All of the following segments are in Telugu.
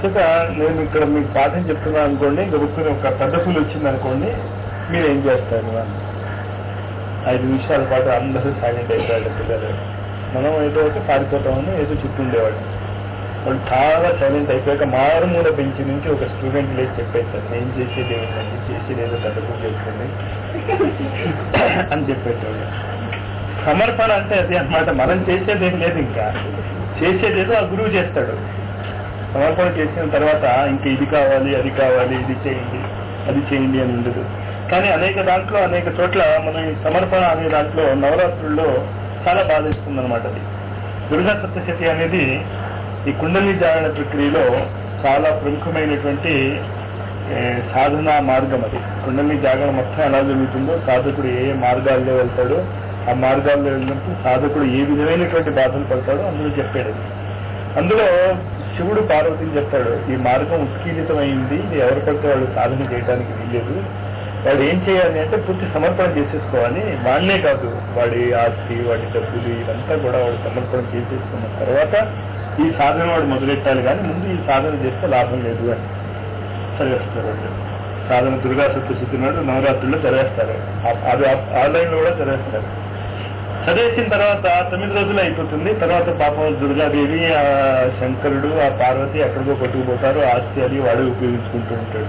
అంచేత నేను ఇక్కడ మీకు పాఠం చెప్తున్నాను అనుకోండి గబుక్కుని ఒక పెద్ద పులి వచ్చింది అనుకోండి మీరు ఏం చేస్తారు అని ఐదు నిమిషాల పాటు అందరూ సైలెంట్ అయిపోయాడు పిల్లలు మనం ఏదో ఒకటి పారిపోతామని ఏదో చుట్టుండేవాడు వాళ్ళు చాలా సైలెంట్ అయిపోయాక మారుమూల బెంచ్ నుంచి ఒక స్టూడెంట్ లేచి చెప్పేస్తారు నేను చేసేది ఏమిటండి చేసేది ఏదో పెద్ద పులి చేస్తుంది అని చెప్పేటోళ్ళు సమర్పణ అంటే అది అన్నమాట మనం చేసేది ఏం లేదు ఇంకా చేసేదేదో ఆ గురువు చేస్తాడు సమర్పణ చేసిన తర్వాత ఇంక ఇది కావాలి అది కావాలి ఇది చేయండి అది చేయండి అని ఉండదు కానీ అనేక దాంట్లో అనేక చోట్ల మనం ఈ సమర్పణ అనే దాంట్లో నవరాత్రుల్లో చాలా బాధిస్తుంది అనమాట అది దుర్గా సప్తశతి అనేది ఈ కుండలి జాగరణ ప్రక్రియలో చాలా ప్రముఖమైనటువంటి ఏ, సాధనా మార్గం అది కుండలి జాగరణ మొత్తం ఎలా జరుగుతుందో సాధకుడు ఏ ఏ మార్గాల్లో వెళ్తాడో ఆ మార్గాల్లో వెళ్ళినప్పుడు సాధకుడు ఏ విధమైనటువంటి బాధలు పడతాడో అందులో చెప్పాడు అది. అందులో శివుడు పార్వతిని చెప్తాడు ఈ మార్గం ఉత్కీలితమైంది ఇది ఎవరు పడితే వాళ్ళు సాధన చేయడానికి వీల్లేదు వాడు ఏం చేయాలి అంటే పూర్తి సమర్పణ చేసేసుకోవాలి వాడినే కాదు వాడి ఆస్తి వాడి డబ్బులు ఇదంతా కూడా వాడు సమర్పణ చేసేసుకున్న తర్వాత ఈ సాధన వాడు మొదలెట్టాలి కానీ ముందు ఈ సాధన చేస్తే లాభం లేదు అని చదివేస్తారు వాళ్ళు సాధన దుర్గా సప్తశతి నాడు నవరాత్రుల్లో చదివేస్తారు ఆ- అది ఆన్లైన్ లో కూడా చదివేస్తారు చదివేసిన తర్వాత తొమ్మిది రోజులు అయిపోతుంది తర్వాత పాపం దుర్గాదేవి ఆ శంకరుడు ఆ పార్వతి ఎక్కడికో కొట్టుకుపోతారు ఆస్తి అది వాడు ఉపయోగించుకుంటూ ఉంటాడు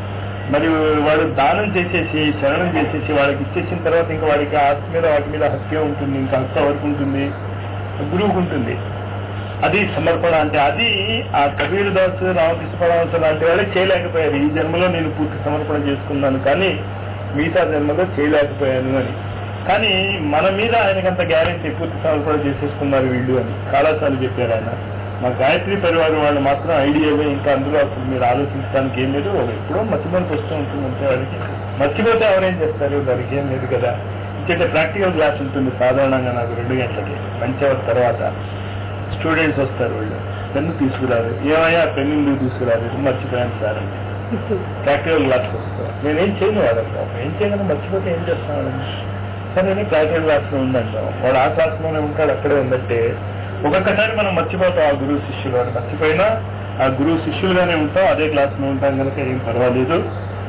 మరి వాడు దానం చేసేసి శరణం చేసేసి వాళ్ళకి ఇచ్చేసిన తర్వాత ఇంకా వాడికి ఆస్తి మీద వాటి మీద హత్య ఉంటుంది ఇంకా హక్కు ఎవరికి ఉంటుంది గురువుకు ఉంటుంది అది సమర్పణ అంటే అది ఆ కబీర్ దాస్ రామకృష్ణ పరమహంస లాంటి వాళ్ళే చేయలేకపోయారు ఈ జన్మలో నేను పూర్తి సమర్పణ చేసుకున్నాను కానీ మిగతా జన్మలో చేయలేకపోయాను అని కానీ మన మీద ఆయనకంత గ్యారెంటీ పూర్తి సమర్పణ చేసేసుకున్నారు వీళ్ళు అని చాలాసార్లు చెప్పారు ఆయన మా గాయత్రి పరివారం వాళ్ళు మాత్రం ఐడియా ఇంకా అందులో అసలు మీరు ఆలోచించడానికి ఏం లేదు ఎప్పుడో మర్చిపోయి వస్తూ ఉంటుంది అంతే వాడికి మర్చిపోతే ఎవరేం చేస్తారు దానికి ఏం లేదు కదా ఇంకైతే ప్రాక్టికల్ క్లాస్ ఉంటుంది సాధారణంగా నాకు రెండు గంటలకి మంచి అవర్ తర్వాత స్టూడెంట్స్ వస్తారు వాళ్ళు పెన్ను తీసుకురారు ఏమయ్యా పెన్ను ఎందుకు తీసుకురాలేదు మర్చిపోయాను సార్ అని ప్రాక్టికల్ క్లాస్ వస్తారు నేనేం చేయను వాళ్ళంతా ఏం చేయగలను మర్చిపోతే ఏం చేస్తాను వాళ్ళని సరే నేను ప్రాక్టికల్ క్లాస్ లో ఉందంటాం వాడు ఆ క్లాస్ లోనే ఉంటాడు అక్కడే ఉందంటే ఒక్కొక్కసారి మనం మర్చిపోతాం ఆ గురువు శిష్యులు అని మర్చిపోయినా ఆ గురువు శిష్యులుగానే ఉంటాం అదే క్లాస్ లో ఉంటాం కనుక ఏం పర్వాలేదు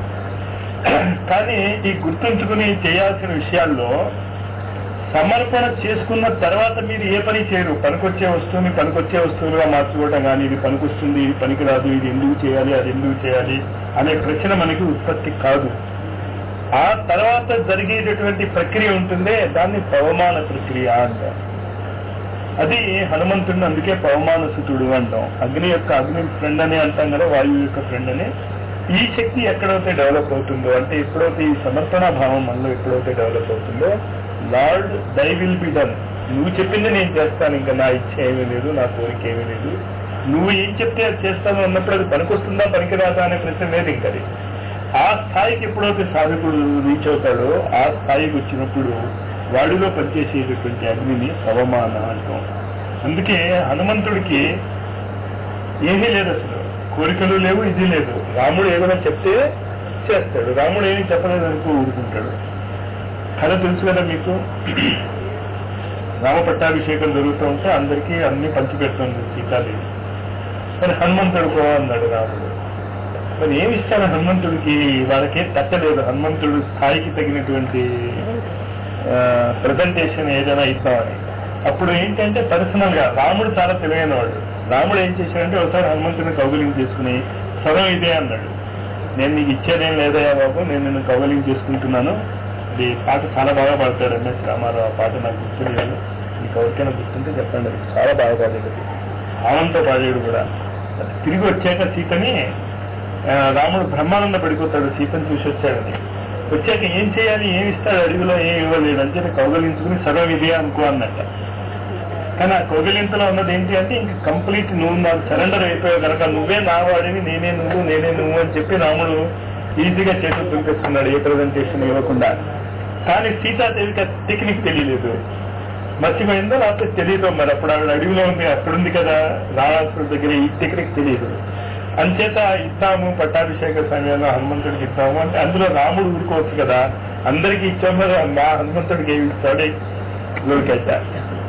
కానీ ఈ గుర్తుంచుకుని చేయాల్సిన విషయాల్లో సమర్పణ చేసుకున్న తర్వాత మీరు ఏ పని చేయరు పనికొచ్చే వస్తువుని పనికొచ్చే వస్తువులుగా మార్చుకోవటం కానీ ఇది పనికొస్తుంది ఇది పనికిరాదు ఇది ఎందుకు చేయాలి అది ఎందుకు చేయాలి అనే ప్రశ్న మనకి ఉత్పత్తి కాదు ఆ తర్వాత జరిగేటటువంటి ప్రక్రియ ఉంటుందే దాన్ని పవమాన ప్రక్రియ అంటారు అది హనుమంతుడిని అందుకే పవమానసుతుడు అంటాం అగ్ని యొక్క అగ్ని ఫ్రెండ్ అని అంటాం కదా వాయువు యొక్క ఫ్రెండ్ అని ఈ శక్తి ఎక్కడైతే డెవలప్ అవుతుందో అంటే ఎప్పుడైతే ఈ సమర్పణ భావం మనలో ఎప్పుడైతే డెవలప్ అవుతుందో lord thy will be done నువ్వు చెప్పింది నేను చేస్తాను ఇంకా నా ఇచ్చ ఏమీ లేదు నా కోరిక ఏమీ లేదు నువ్వు ఏం చెప్తే అది చేస్తాను అన్నప్పుడు అది పనికొస్తుందా పనికిరాదా అనే ప్రశ్న లేదు ఇంకా అది ఆ స్థాయికి ఎప్పుడైతే సాధకుడు రీచ్ అవుతాడో ఆ స్థాయికి వచ్చినప్పుడు వాడిలో పనిచేసేటటువంటి అగ్నిని పవమాన అంటాం అందుకే హనుమంతుడికి ఏమీ లేదు అసలు కోరికలు లేవు ఇది లేదు రాముడు ఏమైనా చెప్తే చేస్తాడు రాముడు ఏమీ చెప్పలేదు అనుకో ఊరుకుంటాడు కథ తెలుసు కదా మీకు రామ పట్టాభిషేకం జరుగుతూ ఉంటే అందరికీ అన్ని పంచిపెడుతుంది సీతాదేవి మరి హనుమంతుడు కో అన్నాడు రాముడు మరి ఏమి ఇస్తాడు హనుమంతుడికి వాళ్ళకేం తట్టలేదు హనుమంతుడు స్థాయికి తగినటువంటి ప్రజెంటేషన్ ఏదైనా ఇద్దామని అప్పుడు ఏంటంటే పర్సనల్ గా రాముడు చాలా తెలివైన వాడు రాముడు ఏం చేశాడంటే ఒకసారి హనుమంతుడిని కౌగులింగ్ చేసుకుని సగం ఇదే అన్నాడు నేను నీకు ఇచ్చేదేం లేదయ్యా బాబు నేను నిన్ను కౌగులింగ్ చేసుకుంటున్నాను ఇది పాట చాలా బాగా పాడతాడు ఎంఎస్ రామారావు ఆ పాట నాకు గుర్తులేదు మీకు ఎవరికైనా గుర్తుంటే చెప్పండి అది చాలా బాగా పాడేది అది భావంతో పాడాడు కూడా అది తిరిగి వచ్చాక సీతని ఆ, రాముడు బ్రహ్మానంద పడిపోతాడు సీతను చూసి వచ్చాడని వచ్చాక ఏం చేయాలి ఏమి ఇస్తాడు అడవిలో ఏం ఇవ్వలేడు అని చెప్పి కౌగలించుకుని సర్వం ఇదే అనుకో అన్నట్ట కానీ ఆ కౌగలింతలో ఉన్నది ఏంటి అంటే ఇంక కంప్లీట్ నువ్వు నాకు సరెండర్ అయిపోయావు కనుక నువ్వే నా వాడిని నేనే నువ్వు నేనే నువ్వు అని చెప్పి రాముడు ఈజీగా చేతులు చూపిస్తున్నాడు ఏ ప్రజెంటేషన్ ఇవ్వకుండా కానీ సీతాదేవికి ఆ టెక్నిక్ తెలియలేదు మర్చిపోయిందో లేకపోతే తెలియదు మరి అప్పుడు ఆవిడ అడవిలో ఉంది అక్కడుంది కదా రావాల్సిన దగ్గర ఈ టెక్నిక్ తెలియదు అంచేత ఇద్దాము పట్టాభిషేక సమయంలో హనుమంతుడికి ఇద్దాము అంటే అందులో రాముడు ఊరుకోవచ్చు కదా అందరికి ఇచ్చాము కదా మా హనుమంతుడికి ఏమి ఇస్తాడు లోకేశ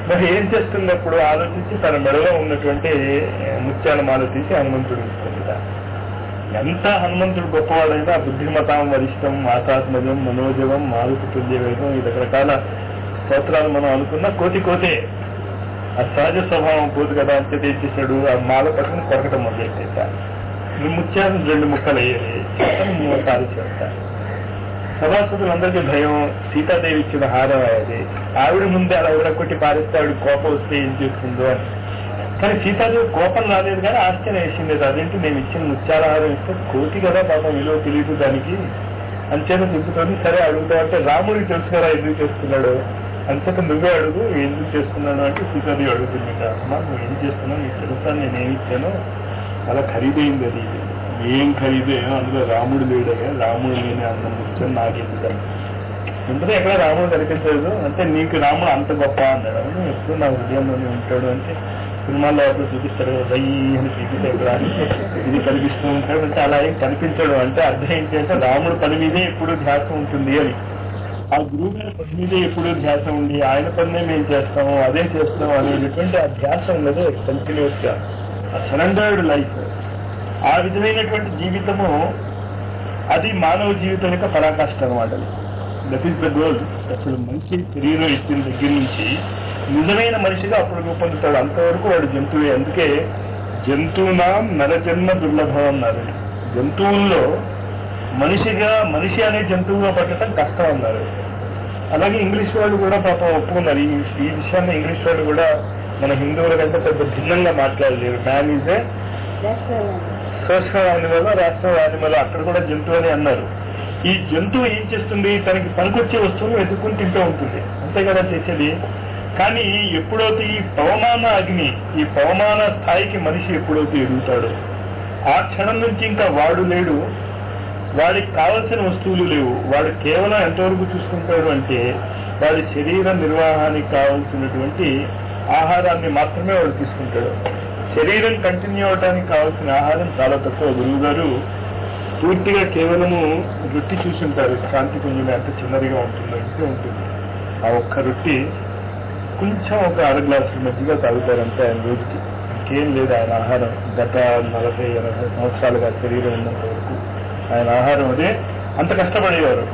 మరి ఏం చేస్తున్నప్పుడు ఆలోచించి తన మెడలో ఉన్నటువంటి ముత్యాల మాల తీసి హనుమంతుడు ఇస్తుందా ఎంత హనుమంతుడు గొప్పవాడైనా బుద్ధిమతాం వరిష్టం మాతాత్మజం మనోజవం మారుతి తుల్యవేదం ఈ రకరకాల స్తోత్రాలు మనం అనుకున్న కోతి కోతే ఆ సహజ స్వభావం పోదు కదా అంతే తెచ్చేసాడు ఆ మాల పట్టుకుని కొరకటం మొదలెట్టేట ముత్యాలు రెండు ముక్కలు అయ్యేది మూడు చేస్తా సభాసదులందరికీ భయం సీతాదేవి ఇచ్చిన హారం అది ఆవిడ ముందే అలా ఉడకొట్టి పారేస్తే ఆవిడ కోపం వస్తే ఏం చేస్తుందో అని కానీ సీతాదేవి కోపం రాలేదు కానీ ఆశ్చర్యం వేసింది అదేంటి నేను ఇచ్చిన ముత్యాల హారం ఇస్తే కోటి కదా పాపం విలువ తెలియదు దానికి అంచేత చెబుతుంది సరే అడుగుతా అంటే రాముడికి తెలుసు కదా ఎందుకు చేస్తున్నాడు అంతట నువ్వే అడుగు ఎందుకు చేస్తున్నాడు అంటే సీతాదేవి అడుగుతుంది అమ్మా నువ్వు ఏం చేస్తున్నావు నీకు తెలుస్తాను నేను ఏమి ఇచ్చాను చాలా ఖరీదైంది అది ఏం ఖరీదే అందులో రాముడు లేడగా రాముడు లేని అన్న ముత్యం నాకు ఎందుకు ఎందుకంటే ఎక్కడ రాముడు కనిపించలేదు అంటే నీకు రాముడు అంత గొప్ప అన్నాడు అవును ఎప్పుడు నా హృదయంలోనే ఉంటాడు అంటే సినిమాల్లో అప్పుడు చూపిస్తాడు రయ్యి అని చూపిస్తాడు ఇది కనిపిస్తూ ఉంటాడు అంటే అలా ఏం కనిపించడు అంటే అర్థం ఏంటి అంటే రాముడు పని మీదే ఎప్పుడు ధ్యాస ఉంటుంది అని ఆ గురువు గారి పని మీదే ఎప్పుడు ధ్యాస ఉండి ఆయన పనినే మేము చేస్తాము అదే చేస్తాము అనేటువంటి ఆ ధ్యాస ఉన్నది కంటిన్యూస్ గా ఆ సరెండర్డ్ లైఫ్ ఆ విధమైనటువంటి జీవితము అది మానవ జీవితం యొక్క పరాకాష్ట అనమాట దట్ ఈస్ ద గోల్ అసలు మంచి శరీరం ఇచ్చిన దగ్గర నుంచి నిజమైన మనిషిగా అప్పుడు రూపొందుతాడు అంతవరకు వాడు జంతువే అందుకే జంతువునా నరజన్మ దుర్లభం అన్నారు జంతువుల్లో మనిషిగా మనిషి అనే జంతువుగా పట్టడం కష్టం అన్నారు అలాగే ఇంగ్లీష్ వాళ్ళు కూడా పాపం ఒప్పుకున్నారు ఈ ఈ విషయాన్ని ఇంగ్లీష్ వాళ్ళు కూడా మన హిందువుల కంటే పెద్ద భిన్నంగా మాట్లాడలేరు man is a social animal రాష్ట్రం యానిమల్ అక్కడ కూడా జంతువు అని అన్నారు ఈ జంతువు ఏం చేస్తుంది తనకి పనికొచ్చే వస్తువులు వెతుక్కుని తింటూ ఉంటుంది అంతే కదా చేసేది కానీ ఎప్పుడైతే ఈ పవమాన అగ్ని ఈ పవమాన స్థాయికి మనిషి ఎప్పుడైతే ఎదుగుతాడో ఆ క్షణం నుంచి ఇంకా వాడు లేడు వాడికి కావలసిన వస్తువులు లేవు వాడు కేవలం ఎంతవరకు చూసుకుంటాడు అంటే వాడి శరీర నిర్వాహానికి కావలసినటువంటి ఆహారాన్ని మాత్రమే వాడు తీసుకుంటాడు శరీరం కంటిన్యూ అవడానికి కావాల్సిన ఆహారం చాలా తక్కువ గురువు గారు పూర్తిగా కేవలము రొట్టి చూసుంటారు శాంతి పుంజులు ఎంత చిన్నదిగా ఉంటుందో ఇంతే ఉంటుంది ఆ ఒక్క రొట్టి కొంచెం ఒక అర గ్లాసుల మధ్యగా తాగుతారంటే ఆయన రోజుకి ఇంకేం లేదు ఆయన ఆహారం గత నలభై ఎనభై సంవత్సరాలుగా శరీరం ఉన్నంత వరకు ఆయన ఆహారం అదే అంత కష్టపడేవారు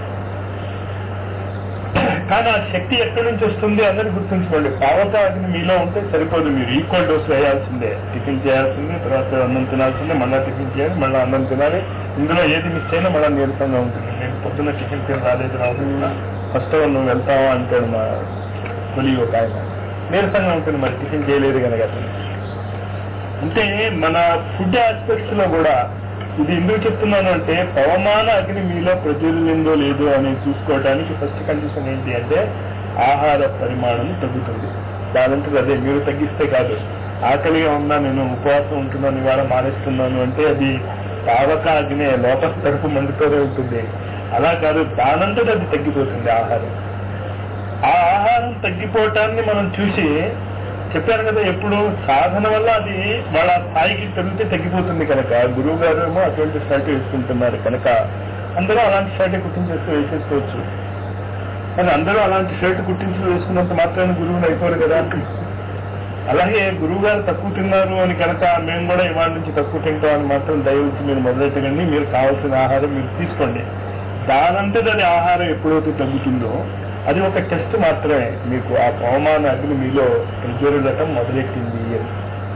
కానీ ఆ శక్తి ఎక్కడి నుంచి వస్తుంది అందరూ గుర్తుంచుకోండి పావత అగ్ని మీలో ఉంటే సరిపోదు మీరు ఈక్వల్ డోస్ వేయాల్సిందే టిఫిన్ చేయాల్సిందే తర్వాత అన్నం తినాల్సిందే మళ్ళీ టిఫిన్ చేయాలి మళ్ళీ అన్నం తినాలి ఇందులో ఏది మిస్ అయినా మళ్ళీ నీరసంగా ఉంటుంది నేను పొద్దున్న టిఫిన్ తిని రాలేదు రాదు ఫస్ట్ నువ్వు వెళ్తావా అంటాడు మా కొలి ఒక ఆయన నీరసంగా ఉంటుంది మరి టిఫిన్ చేయలేదు కనుక అతను అంటే మన ఫుడ్ ఆస్పెక్ట్స్ లో కూడా ఇది ఎందుకు చెప్తున్నాను అంటే పవమాన అగ్ని మీలో ప్రజ్వలిందో లేదో అని చూసుకోవడానికి ఫస్ట్ కండిషన్ ఏంటి అంటే ఆహార పరిమాణం తగ్గుతుంది దానంతటి అదే మీరు తగ్గిస్తే కాదు ఆకలిగా ఉన్నా నేను ఉపవాసం ఉంటున్నాను ఇవాళ మానేస్తున్నాను అంటే అది పావక అగ్ని లోపల తరపు మండుతూనే ఉంటుంది అలా కాదు దానంతటి అది తగ్గిపోతుంది ఆహారం ఆ ఆహారం తగ్గిపోవటాన్ని మనం చూసి చెప్పారు కదా ఎప్పుడు సాధన వల్ల అది వాళ్ళ స్థాయికి పెరిగితే తగ్గిపోతుంది కనుక గురువు గారు ఏమో అటువంటి స్ట్రాటజీ వేసుకుంటున్నారు కనుక అందరూ అలాంటి స్ట్రాటజీ కుట్టించేస్తూ వేసేసుకోవచ్చు కానీ అందరూ అలాంటి షర్ట్ కుట్టించి వేసుకున్నంత మాత్రాన్ని గురువుని అయిపోరు కదా అలాగే గురువు గారు తక్కువ తిన్నారు అని కనుక మేము కూడా ఇవాళ నుంచి తక్కువ తింటాం అని మాత్రం దయవుచ్చి మీరు మొదలెట్టకండి మీరు కావాల్సిన ఆహారం మీరు తీసుకోండి దానంతటి అది ఆహారం ఎప్పుడైతే తగ్గుతుందో అది ఒక టెస్ట్ మాత్రమే మీకు ఆ పవమాన అగ్ని మీలో ప్రజ్వలించటం మొదలెట్టింది అని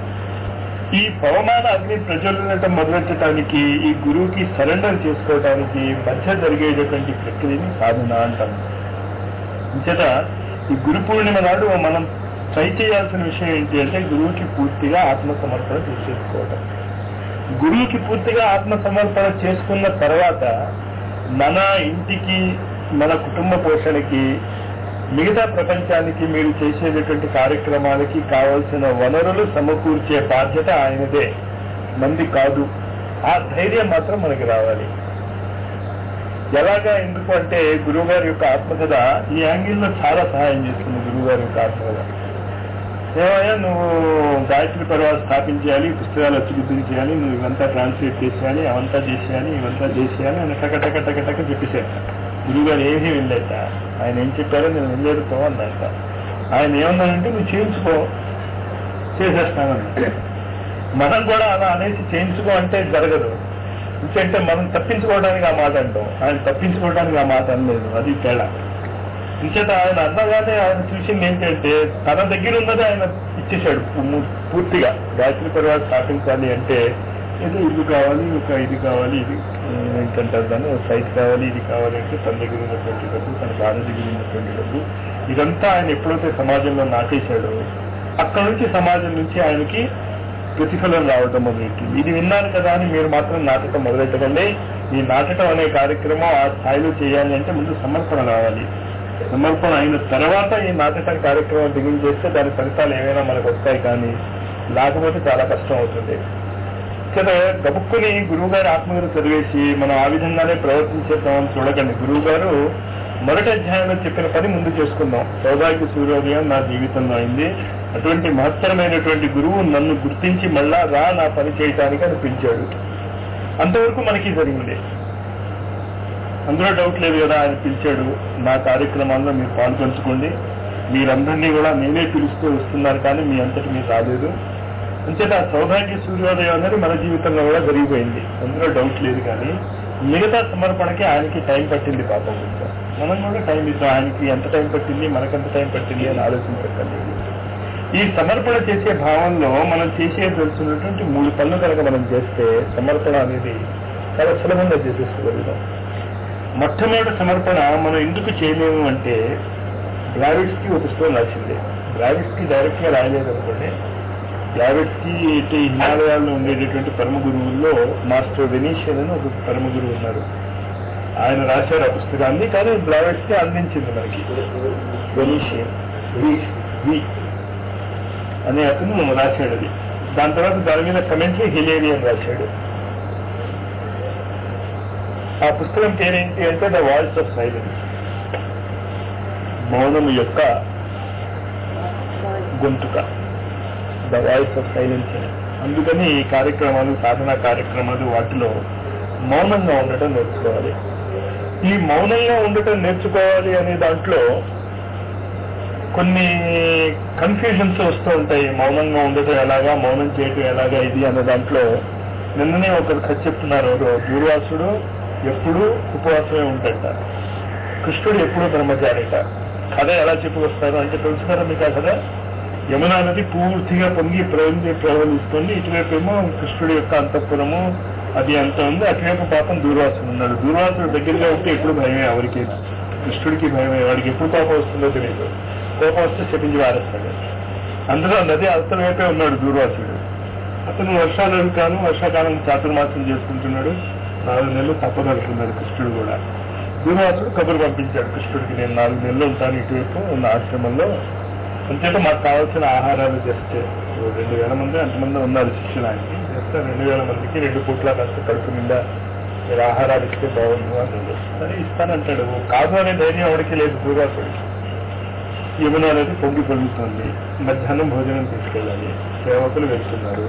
ఈ పవమాన అగ్ని ప్రజ్వలించటం మొదలెట్టడానికి ఈ గురువుకి సరెండర్ చేసుకోవడానికి మధ్య జరిగేటటువంటి ప్రక్రియని సాధన అంటాం అంచేత ఈ గురు పూర్ణిమ నాడు మనం ట్రై చేయాల్సిన విషయం ఏంటి అంటే గురువుకి పూర్తిగా ఆత్మ సమర్పణ చేసేసుకోవటం గురువుకి పూర్తిగా ఆత్మ సమర్పణ చేసుకున్న తర్వాత మన ఇంటికి మన కుటుంబ పోషణకి మిగతా ప్రపంచానికి మీరు చేసేటటువంటి కార్యక్రమాలకి కావలసిన వనరులు సమకూర్చే బాధ్యత ఆయనదే మంది కాదు ఆ ధైర్యం మాత్రం మనకి రావాలి ఎలాగా ఎందుకు అంటే గురువు గారి యొక్క ఆత్మకథ ఈ యాంగిల్లో చాలా సహాయం చేస్తుంది గురువు గారి యొక్క ఆత్మకథ ఏమయ్యా నువ్వు గాయత్రి పర్వాత స్థాపించేయాలి పుస్తకాలు అచ్చుగుద్దులు చేయాలి నువ్వు ఇవంతా ట్రాన్స్లేట్ చేసేయాలి అవంతా చేసేయాలి ఇవంతా చేసేయాలి అని టక టక టక టక చెప్పేశారు గురువు గారు ఏమీ వెళ్ళేట ఆయన ఏం చెప్పారో నేను వెళ్ళేడుతో అన్నాక ఆయన ఏమన్నాడంటే నువ్వు చేయించుకో చేసేస్తానని మనం కూడా అలా అనేసి చేయించుకో అంటే జరగదు ఎందుకంటే మనం తప్పించుకోవడానికి ఆ మాట అంటాం ఆయన తప్పించుకోవడానికి ఆ మాట అనలేదు అది తేడా ఇంచేత ఆయన అన్నగానే ఆయన చూసింది ఏంటంటే తన దగ్గర ఉన్నది ఆయన ఇచ్చేశాడు పు- పూర్తిగా గాయత్రి పరివారం స్థాపించాలి అంటే ఏదో ఇల్లు కావాలి ఒక ఇది కావాలి ఇది ఆ, ఏంటంటారు దాన్ని ఒక సైట్ కావాలి ఇది కావాలి అంటే తన దగ్గర ఉన్నటువంటి డబ్బు తన భార్య దగ్గర ఉన్నటువంటి డబ్బు ఇదంతా ఆయన ఎప్పుడైతే సమాజంలో నాటేశాడో అక్కడ నుంచి సమాజం నుంచి ఆయనకి ప్రతిఫలం రావటం మొదలెట్టింది ఇది విన్నాను కదా అని మీరు మాత్రం నాటకం మొదలెట్టకండి ఈ నాటకం అనే కార్యక్రమం ఆ స్థాయిలో చేయాలి అంటే ముందు సమర్పణ రావాలి సమర్పణ అయిన తర్వాత ఈ నాటకం కార్యక్రమం బిగిన్ చేస్తే దాని ఫలితాలు ఏమైనా మనకు వస్తాయి కానీ లేకపోతే చాలా కష్టం అవుతుంది కదా గబుక్కుని గురువు గారి ఆత్మగారు చదివేసి మనం ఆ విధంగానే ప్రవర్తించేద్దామని చూడకండి గురువు గారు మొదటి అధ్యాయంలో చెప్పిన పని ముందు చేసుకుందాం సౌభాగ్య సూర్యోదయం నా జీవితంలో అయింది అటువంటి మహత్తరమైనటువంటి గురువు నన్ను గుర్తించి మళ్ళా రా నా పని చేయటానికి అని పిలిచాడు అంతవరకు మనకి జరిగింది అందులో డౌట్ లేదు కదా ఆయన పిలిచాడు నా కార్యక్రమాల్లో మీరు పాల్పంచుకోండి మీరందరినీ కూడా నేనే పిలుస్తూ వస్తున్నారు కానీ మీ అంతటి మీరు రాలేదు అంచేత ఆ సౌభాగ్య సూర్యోదయం అనేది మన జీవితంలో కూడా జరిగిపోయింది అందులో డౌట్ లేదు కానీ మిగతా సమర్పణకి ఆయనకి టైం పట్టింది పాపం కొంచెం మనం కూడా టైం ఇద్దాం ఆయనకి ఎంత టైం పట్టింది మనకెంత టైం పట్టింది అని ఆలోచించకండి ఈ సమర్పణ చేసే భావంలో మనం చేసే తెలుసున్నటువంటి మూడు పనులు కనుక మనం చేస్తే సమర్పణ అనేది చాలా సులభంగా చేసేసుకోగలుగుతాం మొట్టమొదటి సమర్పణ మనం ఎందుకు చేయలేము అంటే బ్రావిడ్స్ కి ఒక స్టోన్ రాసింది బ్రావిడ్స్ కి డైరెక్ట్ గా రాయలేదు అనుకోండి బ్రావిడ్స్ కి ఇటు హిమాలయాల్లో ఉండేటటువంటి పరమ గురువుల్లో మాస్టర్ వెనీషియన్ అని ఒక పరమ గురువు ఉన్నారు ఆయన రాశారు ఆ పుస్తకాన్ని కానీ బ్రావిడ్స్ కి అందించింది మనకి వెనీషియన్ వి అనే అతను రాశాడు అది దాని తర్వాత దాని మీద కమెంట్రీ హిలేరియన్ రాశాడు ఆ పుస్తకం పేరేంటి అంటే ద వాయిస్ ఆఫ్ సైలెన్స్ మౌనము యొక్క గొంతుక ద వాయిస్ ఆఫ్ సైలెన్స్ అని అందుకని ఈ కార్యక్రమాలు సాధనా కార్యక్రమాలు వాటిలో మౌనంగా ఉండటం నేర్చుకోవాలి ఈ మౌనంగా ఉండటం నేర్చుకోవాలి అనే దాంట్లో కొన్ని కన్ఫ్యూజన్స్ వస్తూ ఉంటాయి మౌనంగా ఉండటం ఎలాగా మౌనం చేయటం ఎలాగా ఇది అనే దాంట్లో నిన్ననే ఒకరు కథ చెప్తున్నారు ఎవరో దూర్వాసుడు ఎప్పుడు ఉపవాసమే ఉంటాడట కృష్ణుడు ఎప్పుడు బ్రహ్మచారిట కథ ఎలా చెప్పుకొస్తారు అంటే తెలుసుతారా మీకు ఆ కథ యమునా నది పూర్తిగా పొంగి ప్రవహించి ప్రవహిస్తుంది ఇటువైపు ఏమో కృష్ణుడి యొక్క అంతఃపురము అది అంత ఉంది అటువైపు పాపం దూర్వాసుడు ఉన్నాడు దూర్వాసుడు దగ్గరగా ఉంటే ఎప్పుడు భయమే ఎవరికి కృష్ణుడికి భయమే వాడికి ఎప్పుడు కోపం వస్తుందో తెలియదు కోపం వస్తే చెప్పించి వారేస్తాడు అందులో నది అవతల వైపే ఉన్నాడు దూర్వాసుడు అతను వర్షాలు కాను వర్షాకాలం చాతుర్మాసం చేసుకుంటున్నాడు నాలుగు నెలలు తప్పదలుతున్నాడు కృష్ణుడు కూడా దూర్వాసుడు కబురు పంపించాడు కృష్ణుడికి నేను నాలుగు నెలలు ఉంటాను ఇటువైపు ఉన్న ఆశ్రమంలో అంతేత మాకు కావాల్సిన ఆహారాలు చేస్తే రెండు వేల మంది అంతమంది ఉన్నారు శిష్యులు ఆయనకి చేస్తే రెండు వేల మందికి రెండు పూట్ల కాస్త కడుపు నిండా మీరు ఆహారాలు ఇస్తే బాగుండు అన్నాడు సరే ఇస్తానంటాడు కాదు అనే ధైర్యం ఎవరికి లేదు దూర్వాసుడికి యమున అనేది పొంగి పొంగుతుంది మధ్యాహ్నం భోజనం తీసుకెళ్ళాలి సేవకులు వెళ్తున్నారు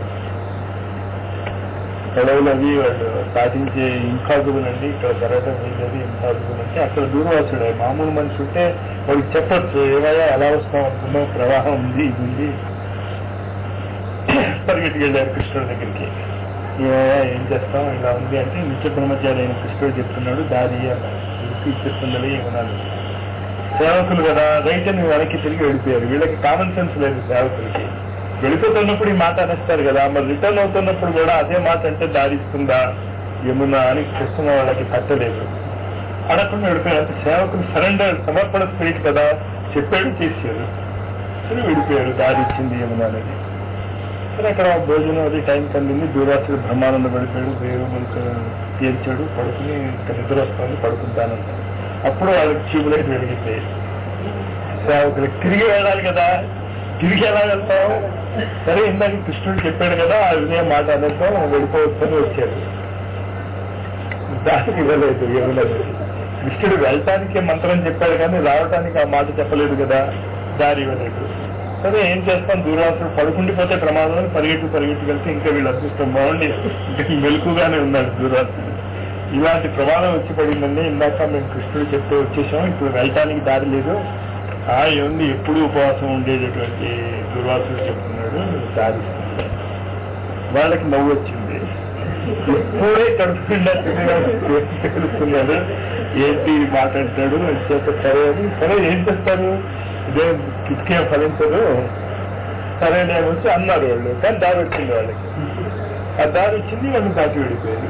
పడవలు అవి వాళ్ళు సాధించే ఇంపాసిబుల్ అండి ఇక్కడ జరగడం వీళ్ళది ఇంపాసిబుల్ అంటే అక్కడ దూరవాసుడు మామూలు మనిషి ఉంటే వాడికి చెప్పచ్చు ఏమయ్యా ఎలా వస్తాం అనుకున్నాం ప్రవాహం ఉంది ఇది ఉంది పరిగెట్టుకు వెళ్ళారు కృష్ణుడి దగ్గరికి ఏమయ్యా ఏం చేస్తాం ఇలా ఉంది అంటే నిత్య బ్రహ్మచారి అయిన కృష్ణుడు చెప్తున్నాడు దారి అన్నాడు ఇచ్చేస్తున్నది ఏమన్నాడు సేవకులు కదా రైట్ అని వెనక్కి తిరిగి వెళ్ళిపోయారు వీళ్ళకి కామన్ సెన్స్ లేదు సేవకులకి వెళ్ళిపోతున్నప్పుడు ఈ మాట అనేస్తారు కదా మరి రిటర్న్ అవుతున్నప్పుడు కూడా అదే మాట అంటే దారిస్తుందా యమున అని కృష్ణ వాళ్ళకి పట్టలేదు అడగకుండా వెళ్ళిపోయారు అంటే సేవకులు సరెండర్ సమర్పణ స్పిరిట్ కదా చెప్పాడు చేశారు సరే వెళ్ళిపోయారు దారి ఇచ్చింది యమున అనేది సరే అక్కడ భోజనం అది టైం కందింది దూరాసుడు బ్రహ్మానంద పడిపోయాడు వేరు మనకు తీర్చాడు పడుకుని ఇంకా నిద్ర వస్తుంది పడుకుంటానంటాడు అప్పుడు వాళ్ళకి చీపులైట్ వెలిగితే సేవకులకు తిరిగి వెళ్ళాలి కదా తిరిగి ఎలా వెళ్తాం సరే ఇందాక కృష్ణుడు చెప్పాడు కదా ఆ వినయ మాట అనేద్దాం వెళ్ళిపోవచ్చని వచ్చారు దానికి ఇవ్వలేదు ఇవ్వలేదు కృష్ణుడు వెళ్ళటానికి మంత్రం చెప్పాడు కానీ రావటానికి ఆ మాట చెప్పలేదు కదా దారి ఇవ్వలేదు సరే ఏం చేస్తాం దూరాసుడు పడుకుండిపోతే ప్రమాదం పరిగెట్టు పరిగెట్టు వెళ్తే ఇంకా వీళ్ళు అదృష్టం బాగుండి ఇంకా మెలకుగానే ఉన్నాడు దూరాసుడు ఇలాంటి ప్రమాదం వచ్చి పడిందండి ఇందాక మేము కృష్ణుడు చెప్తే వచ్చేసాం ఇప్పుడు వెళ్ళటానికి దారి లేదు ఆ ఏముంది ఎప్పుడు ఉపవాసం ఉండేటటువంటి దుర్వాసుడు చెప్తున్నాడు సాధిస్తుంది వాళ్ళకి నవ్వు వచ్చింది ఇప్పుడే కడుపు నిండా తెలుస్తున్నాడు ఏంటి మాట్లాడతాడు చేత సరే అని సరే ఏం చేస్తారు ఇదే కిటికీ ఫలించదు సరే నేను వచ్చి అన్నారు వాళ్ళు కానీ దారి వచ్చింది వాళ్ళకి ఆ దారి వచ్చింది వాళ్ళు దాటి వెళ్ళిపోయింది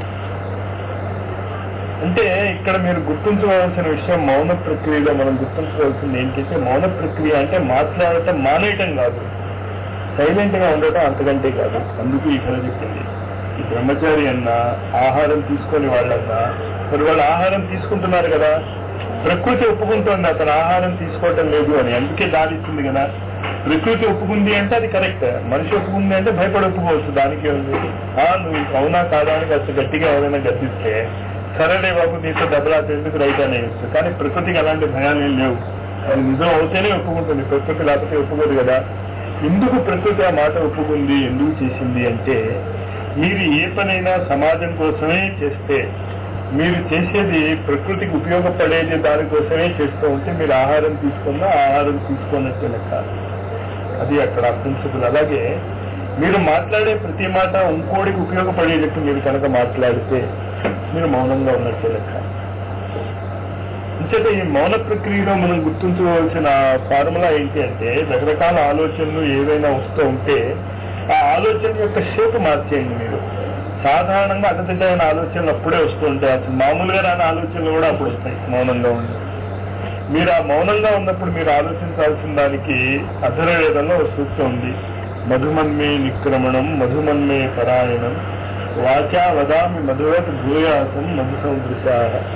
అంటే ఇక్కడ మీరు గుర్తుంచుకోవాల్సిన విషయం మౌన ప్రక్రియలో మనం గుర్తుంచుకోవాల్సింది ఏంటంటే మౌన ప్రక్రియ అంటే మాట్లాడటం మానేయటం కాదు సైలెంట్ గా ఉండటం అంతకంటే కాదు అందుకు ఇక్కడ చెప్పింది ఈ బ్రహ్మచారి అన్నా ఆహారం తీసుకొని వాళ్ళన్నా మరి వాళ్ళు ఆహారం తీసుకుంటున్నారు కదా ప్రకృతి ఒప్పుకుంటుంది అతను ఆహారం తీసుకోవటం లేదు అని అందుకే దారి ఇస్తుంది కదా ప్రకృతి ఒప్పుకుంది అంటే అది కరెక్ట్ మనిషి ఒప్పుకుంది అంటే భయపడి ఒప్పుకోవచ్చు దానికి ఉంది ఆ నువ్వు అవునా కాదా అని కాస్త గట్టిగా ఎవరైనా గర్తిస్తే సరేలే బాబు నీతో దెబ్బలాట ఎందుకు రైట్ అనేయచ్చు కానీ ప్రకృతికి అలాంటి భయాలు ఏం లేవు అది నిజం అవుతేనే ఒప్పుకుంటుంది ప్రకృతి లేకపోతే ఒప్పుకోదు కదా ఎందుకు ప్రకృతి ఆ మాట ఒప్పుకుంది ఎందుకు చేసింది అంటే మీరు ఏ పనైనా సమాజం కోసమే చేస్తే మీరు చేసేది ప్రకృతికి ఉపయోగపడేది దానికోసమే చేస్తూ ఉంటే మీరు ఆహారం తీసుకున్నా ఆహారం తీసుకున్నట్టే లెక్క అది అక్కడ ప్రిన్సిపల్ అలాగే మీరు మాట్లాడే ప్రతి మాట ఇంకోడికి ఉపయోగపడేటట్టు మీరు కనుక మాట్లాడితే మీరు మౌనంగా ఉన్నట్టే లెక్క అంచేత ఈ మౌన ప్రక్రియలో మనం గుర్తుంచుకోవాల్సిన ఫార్ములా ఏంటి అంటే రకరకాల ఆలోచనలు ఏవైనా వస్తూ ఉంటే ఆ ఆలోచన యొక్క షేపు మార్చేయండి మీరు సాధారణంగా అతదిద్దైన ఆలోచనలు అప్పుడే వస్తూ ఉంటాయి అసలు మామూలుగా రాని ఆలోచనలు కూడా అప్పుడు వస్తాయి మౌనంగా ఉండి మీరు ఆ మౌనంగా ఉన్నప్పుడు మీరు ఆలోచించాల్సిన దానికి అధరవేదంలో ఒక సూక్తం ఉంది మధుమన్మే నిక్రమణం మధుమన్మే పరాయణం వాచా వదామి మధువత్ భూయాసం మధు సౌదృశ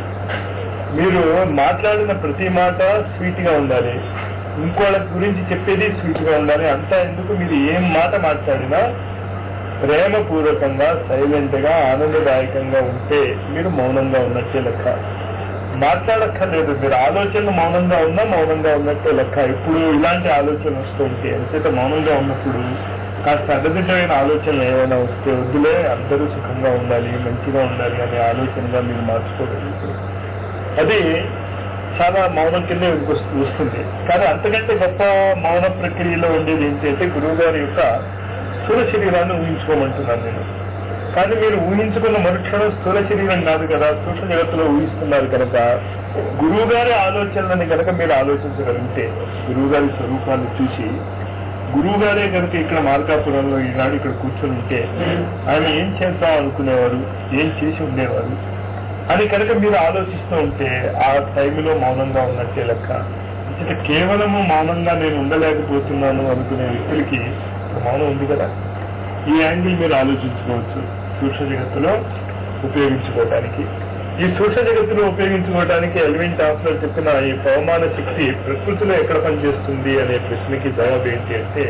మీరు మాట్లాడిన ప్రతి మాట స్వీట్ గా ఉండాలి ఇంకోళ్ళ గురించి చెప్పేది స్వీట్ గా ఉండాలి అంతా ఎందుకు మీరు ఏం మాట మాట్లాడినా ప్రేమపూర్వకంగా సైలెంట్ గా ఆనందదాయకంగా ఉంటే మీరు మౌనంగా ఉన్నట్టే లెక్క మాట్లాడక్కర్లేదు మీరు ఆలోచనలు మౌనంగా ఉన్నా మౌనంగా ఉన్నట్టే లెక్క ఇప్పుడు ఇలాంటి ఆలోచన వస్తూ ఉంటే ఎంతైతే మౌనంగా ఉన్నప్పుడు కాస్త అడ్డదిడ్డమైన ఆలోచనలు ఏమైనా వస్తే వద్దులే అందరూ సుఖంగా ఉండాలి మంచిగా ఉండాలి అనే ఆలోచనగా మీరు మార్చుకోగలుగుతారు అది చాలా మౌనం కింద వస్తుంది కానీ అంతకంటే గొప్ప మౌన ప్రక్రియలో ఉండేది ఏంటంటే గురువు గారి యొక్క స్థూల శరీరాన్ని ఊహించుకోమంటున్నాను నేను కానీ మీరు ఊహించుకున్న మరుక్షణం స్థూల శరీరం కాదు కదా సూక్ష్మ జగత్తులో ఊహిస్తున్నారు కనుక గురువు గారి ఆలోచనలని కనుక మీరు ఆలోచించగలిగితే గురువు గారి స్వరూపాన్ని చూసి గురువు గారే కనుక ఇక్కడ మార్కాపురంలో ఈనాడు ఇక్కడ కూర్చొని ఉంటే ఆయన ఏం చేద్దాం అనుకునేవారు ఏం చేసి ఉండేవారు అని కనుక మీరు ఆలోచిస్తూ ఉంటే ఆ టైంలో మౌనంగా ఉన్నట్టే లెక్క అంటే కేవలము మౌనంగా నేను ఉండలేకపోతున్నాను అనుకునే వ్యక్తులకి మౌనం ఉంది కదా ఈ యాంగిల్ మీరు ఆలోచించుకోవచ్చు సూక్ష్మ జగత్తులో ఉపయోగించుకోవడానికి ఈ సూక్ష్మ జగత్తులో ఉపయోగించుకోవడానికి ఎలిమెంట్ ఆఫ్లో చెప్పిన ఈ పవమాన శక్తి ప్రకృతిలో ఎక్కడ పనిచేస్తుంది అనే ప్రశ్నకి జవాబు ఏంటి అంటే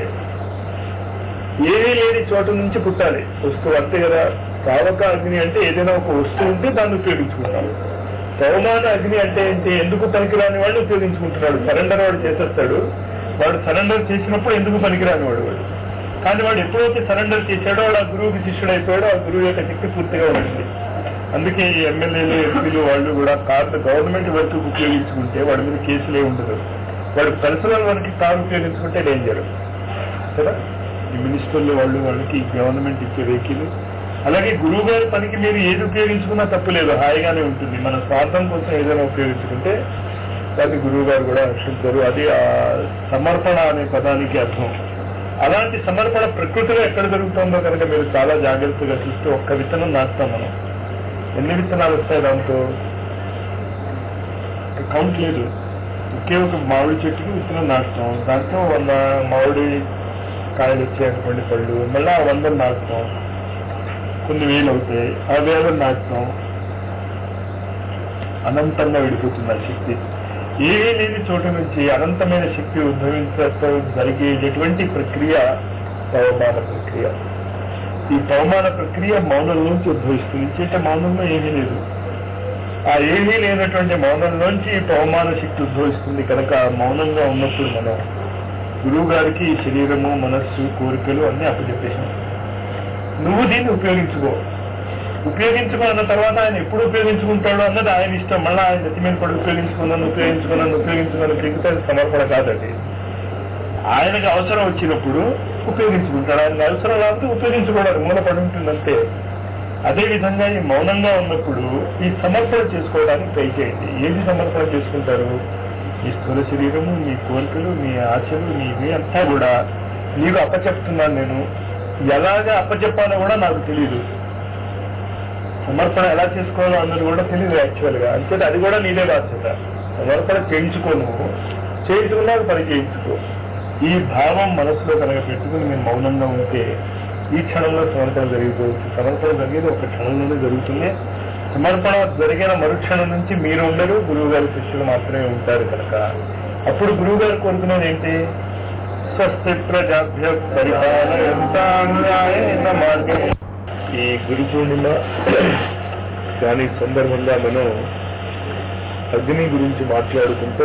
ఏమీ లేని చోట నుంచి పుట్టాలి వస్తువు అంతే కదా పావక అగ్ని అంటే ఏదైనా ఒక వస్తువు ఉంటే దాన్ని ఉపయోగించుకుంటాం పవమాన అగ్ని అంటే ఏంటి ఎందుకు పనికిరాని వాడిని ఉపయోగించుకుంటున్నాడు సరెండర్ వాడు చేసేస్తాడు వాడు సరెండర్ చేసినప్పుడు ఎందుకు పనికిరాని వాడు వాడు కానీ వాడు ఎప్పుడైతే సరెండర్ చేశాడో వాడు ఆ గురువుకి శిష్యుడు అయిపోయాడో ఆ గురువు యొక్క శక్తి పూర్తిగా ఉంటుంది అందుకే ఈ ఎమ్మెల్యేలు ఎంపీలు వాళ్ళు కూడా కార్డు గవర్నమెంట్ వర్క్ ఉపయోగించుకుంటే వాడి మీద కేసులే ఉండదు వాడు పర్సనల్ వర్క్ కారు ఉపయోగించుకుంటే డేంజర్ కదా ఈ మినిస్టర్లు వాళ్ళు వాళ్ళకి గవర్నమెంట్ ఇచ్చే వెహికల్ అలాగే గురువు గారి పనికి మీరు ఏది ఉపయోగించుకున్నా తప్పు లేదు హాయిగానే ఉంటుంది మన స్వార్థం కోసం ఏదైనా ఉపయోగించుకుంటే దాన్ని గురువు గారు కూడా రక్షించారు అది ఆ సమర్పణ అనే పదానికి అర్థం అలాంటి సమర్పణ ప్రకృతిలో ఎక్కడ జరుగుతుందో కనుక మీరు చాలా జాగ్రత్తగా చూస్తే ఒక్క విత్తనం నాటుతాం మనం ఎన్ని విత్తనాలు వస్తాయి దాంతో కౌంట్ లేదు ఒకే ఒక మామిడి చెట్టుకి విత్తనం నాటుతాం దాంట్లో వంద మామిడి కాయలు వచ్చాయి అనుకోండి పళ్ళు మళ్ళీ ఆ వందలు నాటుతాం కొన్ని వేలు అవుతాయి ఆ వేలు నాటుతాం అనంతంగా విడిపోతుంది ఆ శక్తి ఏమీ లేని చోట నుంచి అనంతమైన శక్తి ఉద్భవించడం జరిగేటటువంటి ప్రక్రియ పవమాన ప్రక్రియ ఈ పవమాన ప్రక్రియ మౌనం నుంచి ఉద్భవిస్తుంది అంటే మౌనంలో ఏమీ లేదు ఆ ఏమీ లేనటువంటి మౌనంలోంచి ఈ పవమాన శక్తి ఉద్భవిస్తుంది కనుక మౌనంగా ఉన్నప్పుడు మనం గురువు గారికి ఈ శరీరము మనస్సు కోరికలు అన్ని అప్పచెప్పేసాం నువ్వు దీన్ని ఉపయోగించుకో ఉపయోగించుకున్న తర్వాత ఆయన ఎప్పుడు ఉపయోగించుకుంటాడు అన్నది ఆయన ఇష్టం మళ్ళీ ఆయన నెత్తి మీద పడి ఉపయోగించుకున్నాను ఉపయోగించుకున్నాను ఉపయోగించుకున్నాను పీకితే అది సమర్పణ కాదండి ఆయనకు అవసరం వచ్చినప్పుడు ఉపయోగించుకుంటాడు ఆయనకు అవసరం లేకపోతే ఉపయోగించుకోవడానికి మూలపడి ఉంటుంది అంతే అదే విధంగా ఈ మౌనంగా ఉన్నప్పుడు ఈ సమర్పణ చేసుకోవడానికి ట్రై చేయండి ఏది సమర్పణ చేసుకుంటారు ఈ స్థూల శరీరము మీ కోరికలు మీ ఆశలు మీవి అంతా కూడా నీకు అప్పచెప్తున్నాను నేను ఎలాగ అప్పచెప్పాలో కూడా నాకు తెలియదు సమర్పణ ఎలా చేసుకోవాలో అన్నది కూడా తెలియదు యాక్చువల్ గా అంతే అది కూడా నీదే బాధ్యత సమర్పణ చేయించుకో నువ్వు చేయించుకున్నాక పని చేయించుకో ఈ భావం మనసులో కనుక పెట్టుకుని మీరు మౌనంగా ఉంటే ఈ క్షణంలో సమర్పణ జరిగిపోవచ్చు సమర్పణ జరిగేది ఒక క్షణంలోనే జరుగుతుంది సమర్పణ జరిగిన మరుక్షణం నుంచి మీరు ఉండరు గురువు గారి శిష్యులు మాత్రమే ఉంటారు కనుక అప్పుడు గురువు గారు కోరుకునేది ఏంటి స్వస్తి ప్రజాభ్య పరిపాలయంతాన్యాయేన మార్గం ఈ గురు పూర్ణిమ దాని సందర్భంగా మనం అగ్ని గురించి మాట్లాడుకుంటూ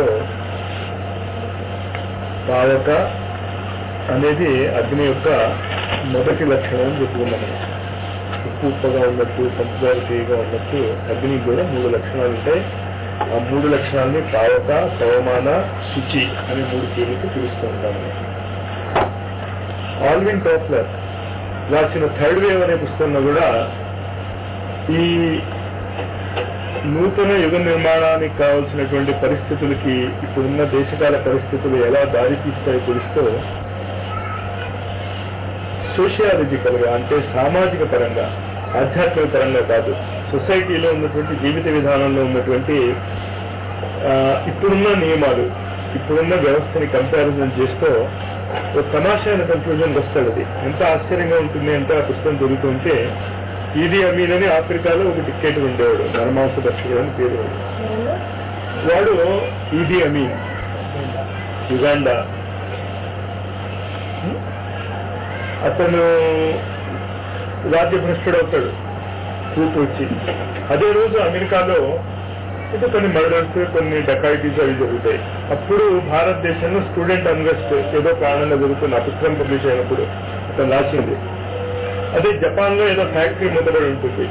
పావక అనేది అగ్ని యొక్క మొదటి లక్షణం అని చెప్పుకున్నాం మనం ఉప్పు ఉప్పగా ఉన్నట్టు పంచదార తీయగా ఉన్నట్టు అగ్ని కూడా మూడు లక్షణాలు ఉంటాయి ఆ మూడు లక్షణాలని పావక పవమాన శుచి అనే మూడు పేర్లతో పిలుస్తూ ఉంటాం మనం. ఆల్విన్ టోఫ్లర్ రాసిన థర్డ్ వేవ్ అనే పుస్తకంలో కూడా ఈ నూతన యుగ నిర్మాణానికి కావాల్సినటువంటి పరిస్థితులకి ఇప్పుడున్న దేశకాల పరిస్థితులు ఎలా దారి తీస్తాయో తెలుస్తూ సోషియాలజికల్ గా అంటే సామాజిక పరంగా ఆధ్యాత్మిక పరంగా కాదు సొసైటీలో ఉన్నటువంటి జీవిత విధానంలో ఉన్నటువంటి ఆ, ఇప్పుడున్న నియమాలు ఇప్పుడున్న వ్యవస్థని కంపారిజన్ చేస్తూ ఒక తమాషైన కన్క్లూజన్ వస్తాడు అది ఎంత ఆశ్చర్యంగా ఉంటుంది అంటే ఆ పుస్తకం చదువుతుంటే ఈది అమీన్ అని ఆఫ్రికాలో ఒక డిక్టేటర్ ఉండేవాడు నరమాంస దర్శకుడు అని పేరు వాడు ఈది అమీన్ యుగాండా అతను రాజ్యభ్రష్టుడు అవుతాడు కూపు వచ్చి అదే రోజు అమెరికాలో ఇది కొన్ని మర్డర్స్ కొన్ని డకాయిటీస్ అవి జరుగుతాయి అప్పుడు భారతదేశంలో స్టూడెంట్ అన్వెస్ట్ ఏదో కారణంగా జరుగుతుంది ఆ పుస్తకం పబ్లిష్ అయినప్పుడు అతను రాసింది అదే జపాన్ లో ఏదో ఫ్యాక్టరీ మొదలై ఉంటుంది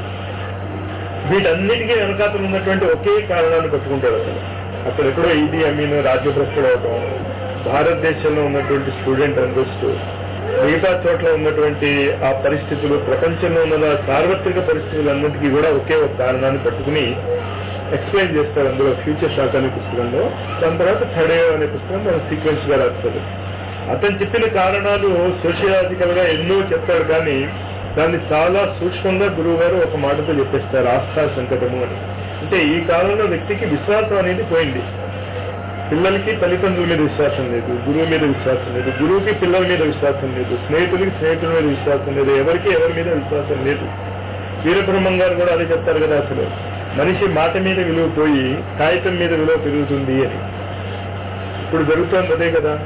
వీటన్నిటికీ వెనకాతలు ఉన్నటువంటి ఒకే కారణాన్ని పట్టుకుంటాడు అతను అక్కడ ఎక్కడో ఈది అమీన్ రాజ్యభ్రష్టుడు అవటం భారతదేశంలో ఉన్నటువంటి స్టూడెంట్ అన్వెస్ట్ మిగతా చోట్ల ఉన్నటువంటి ఆ పరిస్థితులు ప్రపంచంలో ఉన్న సార్వత్రిక పరిస్థితులన్నింటికీ కూడా ఒకే ఒక కారణాన్ని పట్టుకుని ఎక్స్ప్లెయిన్ చేస్తారు అందులో ఫ్యూచర్ షాక్ అనే పుస్తకంలో దాని తర్వాత థర్డ్ అనే పుస్తకం మనం సీక్వెన్స్ గా రాస్తారు అతను చెప్పిన కారణాలు సోషియాలజికల్ గా ఎన్నో చెప్తాడు కానీ దాన్ని చాలా సూక్ష్మంగా గురువు గారు ఒక మాటతో చెప్పేస్తారు ఆస్థా సంకటము అని అంటే ఈ కాలంలో వ్యక్తికి విశ్వాసం అనేది పోయింది పిల్లలకి తల్లిదండ్రుల మీద విశ్వాసం లేదు గురువు మీద విశ్వాసం లేదు గురువుకి పిల్లల మీద విశ్వాసం లేదు స్నేహితులకి స్నేహితుల మీద విశ్వాసం లేదు ఎవరికి ఎవరి మీద విశ్వాసం లేదు వీరబ్రహ్మం గారు కూడా అదే చెప్తారు కదా అసలు మనిషి మాట మీద విలువ పోయి కాగితం మీద విలువ పెరుగుతుంది అని ఇప్పుడు జరుగుతోంది అదే కదా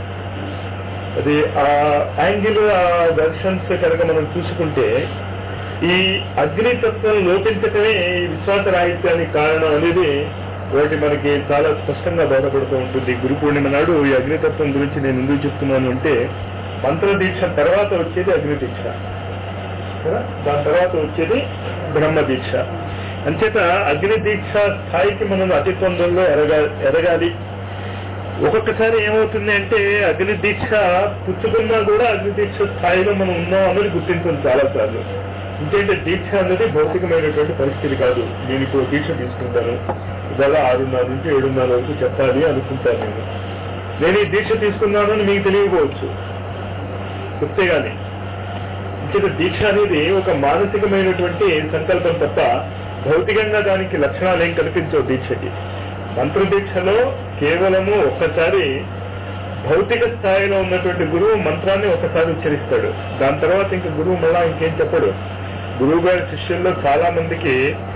అది ఆ యాంగిల్ ఆ దర్శన్స్ కనుక మనం చూసుకుంటే ఈ అగ్నితత్వం లోపించటమే ఈ విశ్వాస రాహిత్యానికి కారణం అనేది ఒకటి మనకి చాలా స్పష్టంగా బోధపడుతూ ఉంటుంది గురు పూర్ణిమ నాడు ఈ అగ్నితత్వం గురించి నేను ఎందుకు చెప్తున్నాను అంటే మంత్ర దీక్ష తర్వాత వచ్చేది అగ్ని దీక్ష కదా? దాని తర్వాత వచ్చేది బ్రహ్మ దీక్ష అంచేత అగ్ని దీక్ష స్థాయికి మనం అతి తొందరలో ఎరగా ఎరగాలి ఒక్కొక్కసారి ఏమవుతుంది అంటే అగ్ని దీక్ష పుచ్చుకున్నా కూడా అగ్ని దీక్ష స్థాయిలో మనం ఉన్నాం అన్నది గుర్తించాలి చాలా సార్లు ఎందుకంటే దీక్ష అనేది భౌతికమైనటువంటి పరిస్థితి కాదు నేను ఇప్పుడు దీక్ష తీసుకుంటాను ఇవాళ ఆరున్నర నుంచి ఏడున్నర వరకు చెప్పాలి అనుకుంటాను నేను నేను ఈ దీక్ష తీసుకున్నాను అని మీకు తెలియకపోవచ్చు చెప్తే గాని ఇంకేత దీక్ష అనేది ఒక మానసికమైనటువంటి సంకల్పం తప్ప భౌతికంగా దానికి లక్షణాలు ఏం కనిపించవు దీక్షకి మంత్ర దీక్షలో కేవలము ఒక్కసారి భౌతిక స్థాయిలో ఉన్నటువంటి గురువు మంత్రాన్ని ఒకసారి ఉచ్చరిస్తాడు దాని తర్వాత ఇంక గురువు మళ్ళా ఇంకేం చెప్పడు గురువు గారి శిష్యుల్లో చాలా మందికి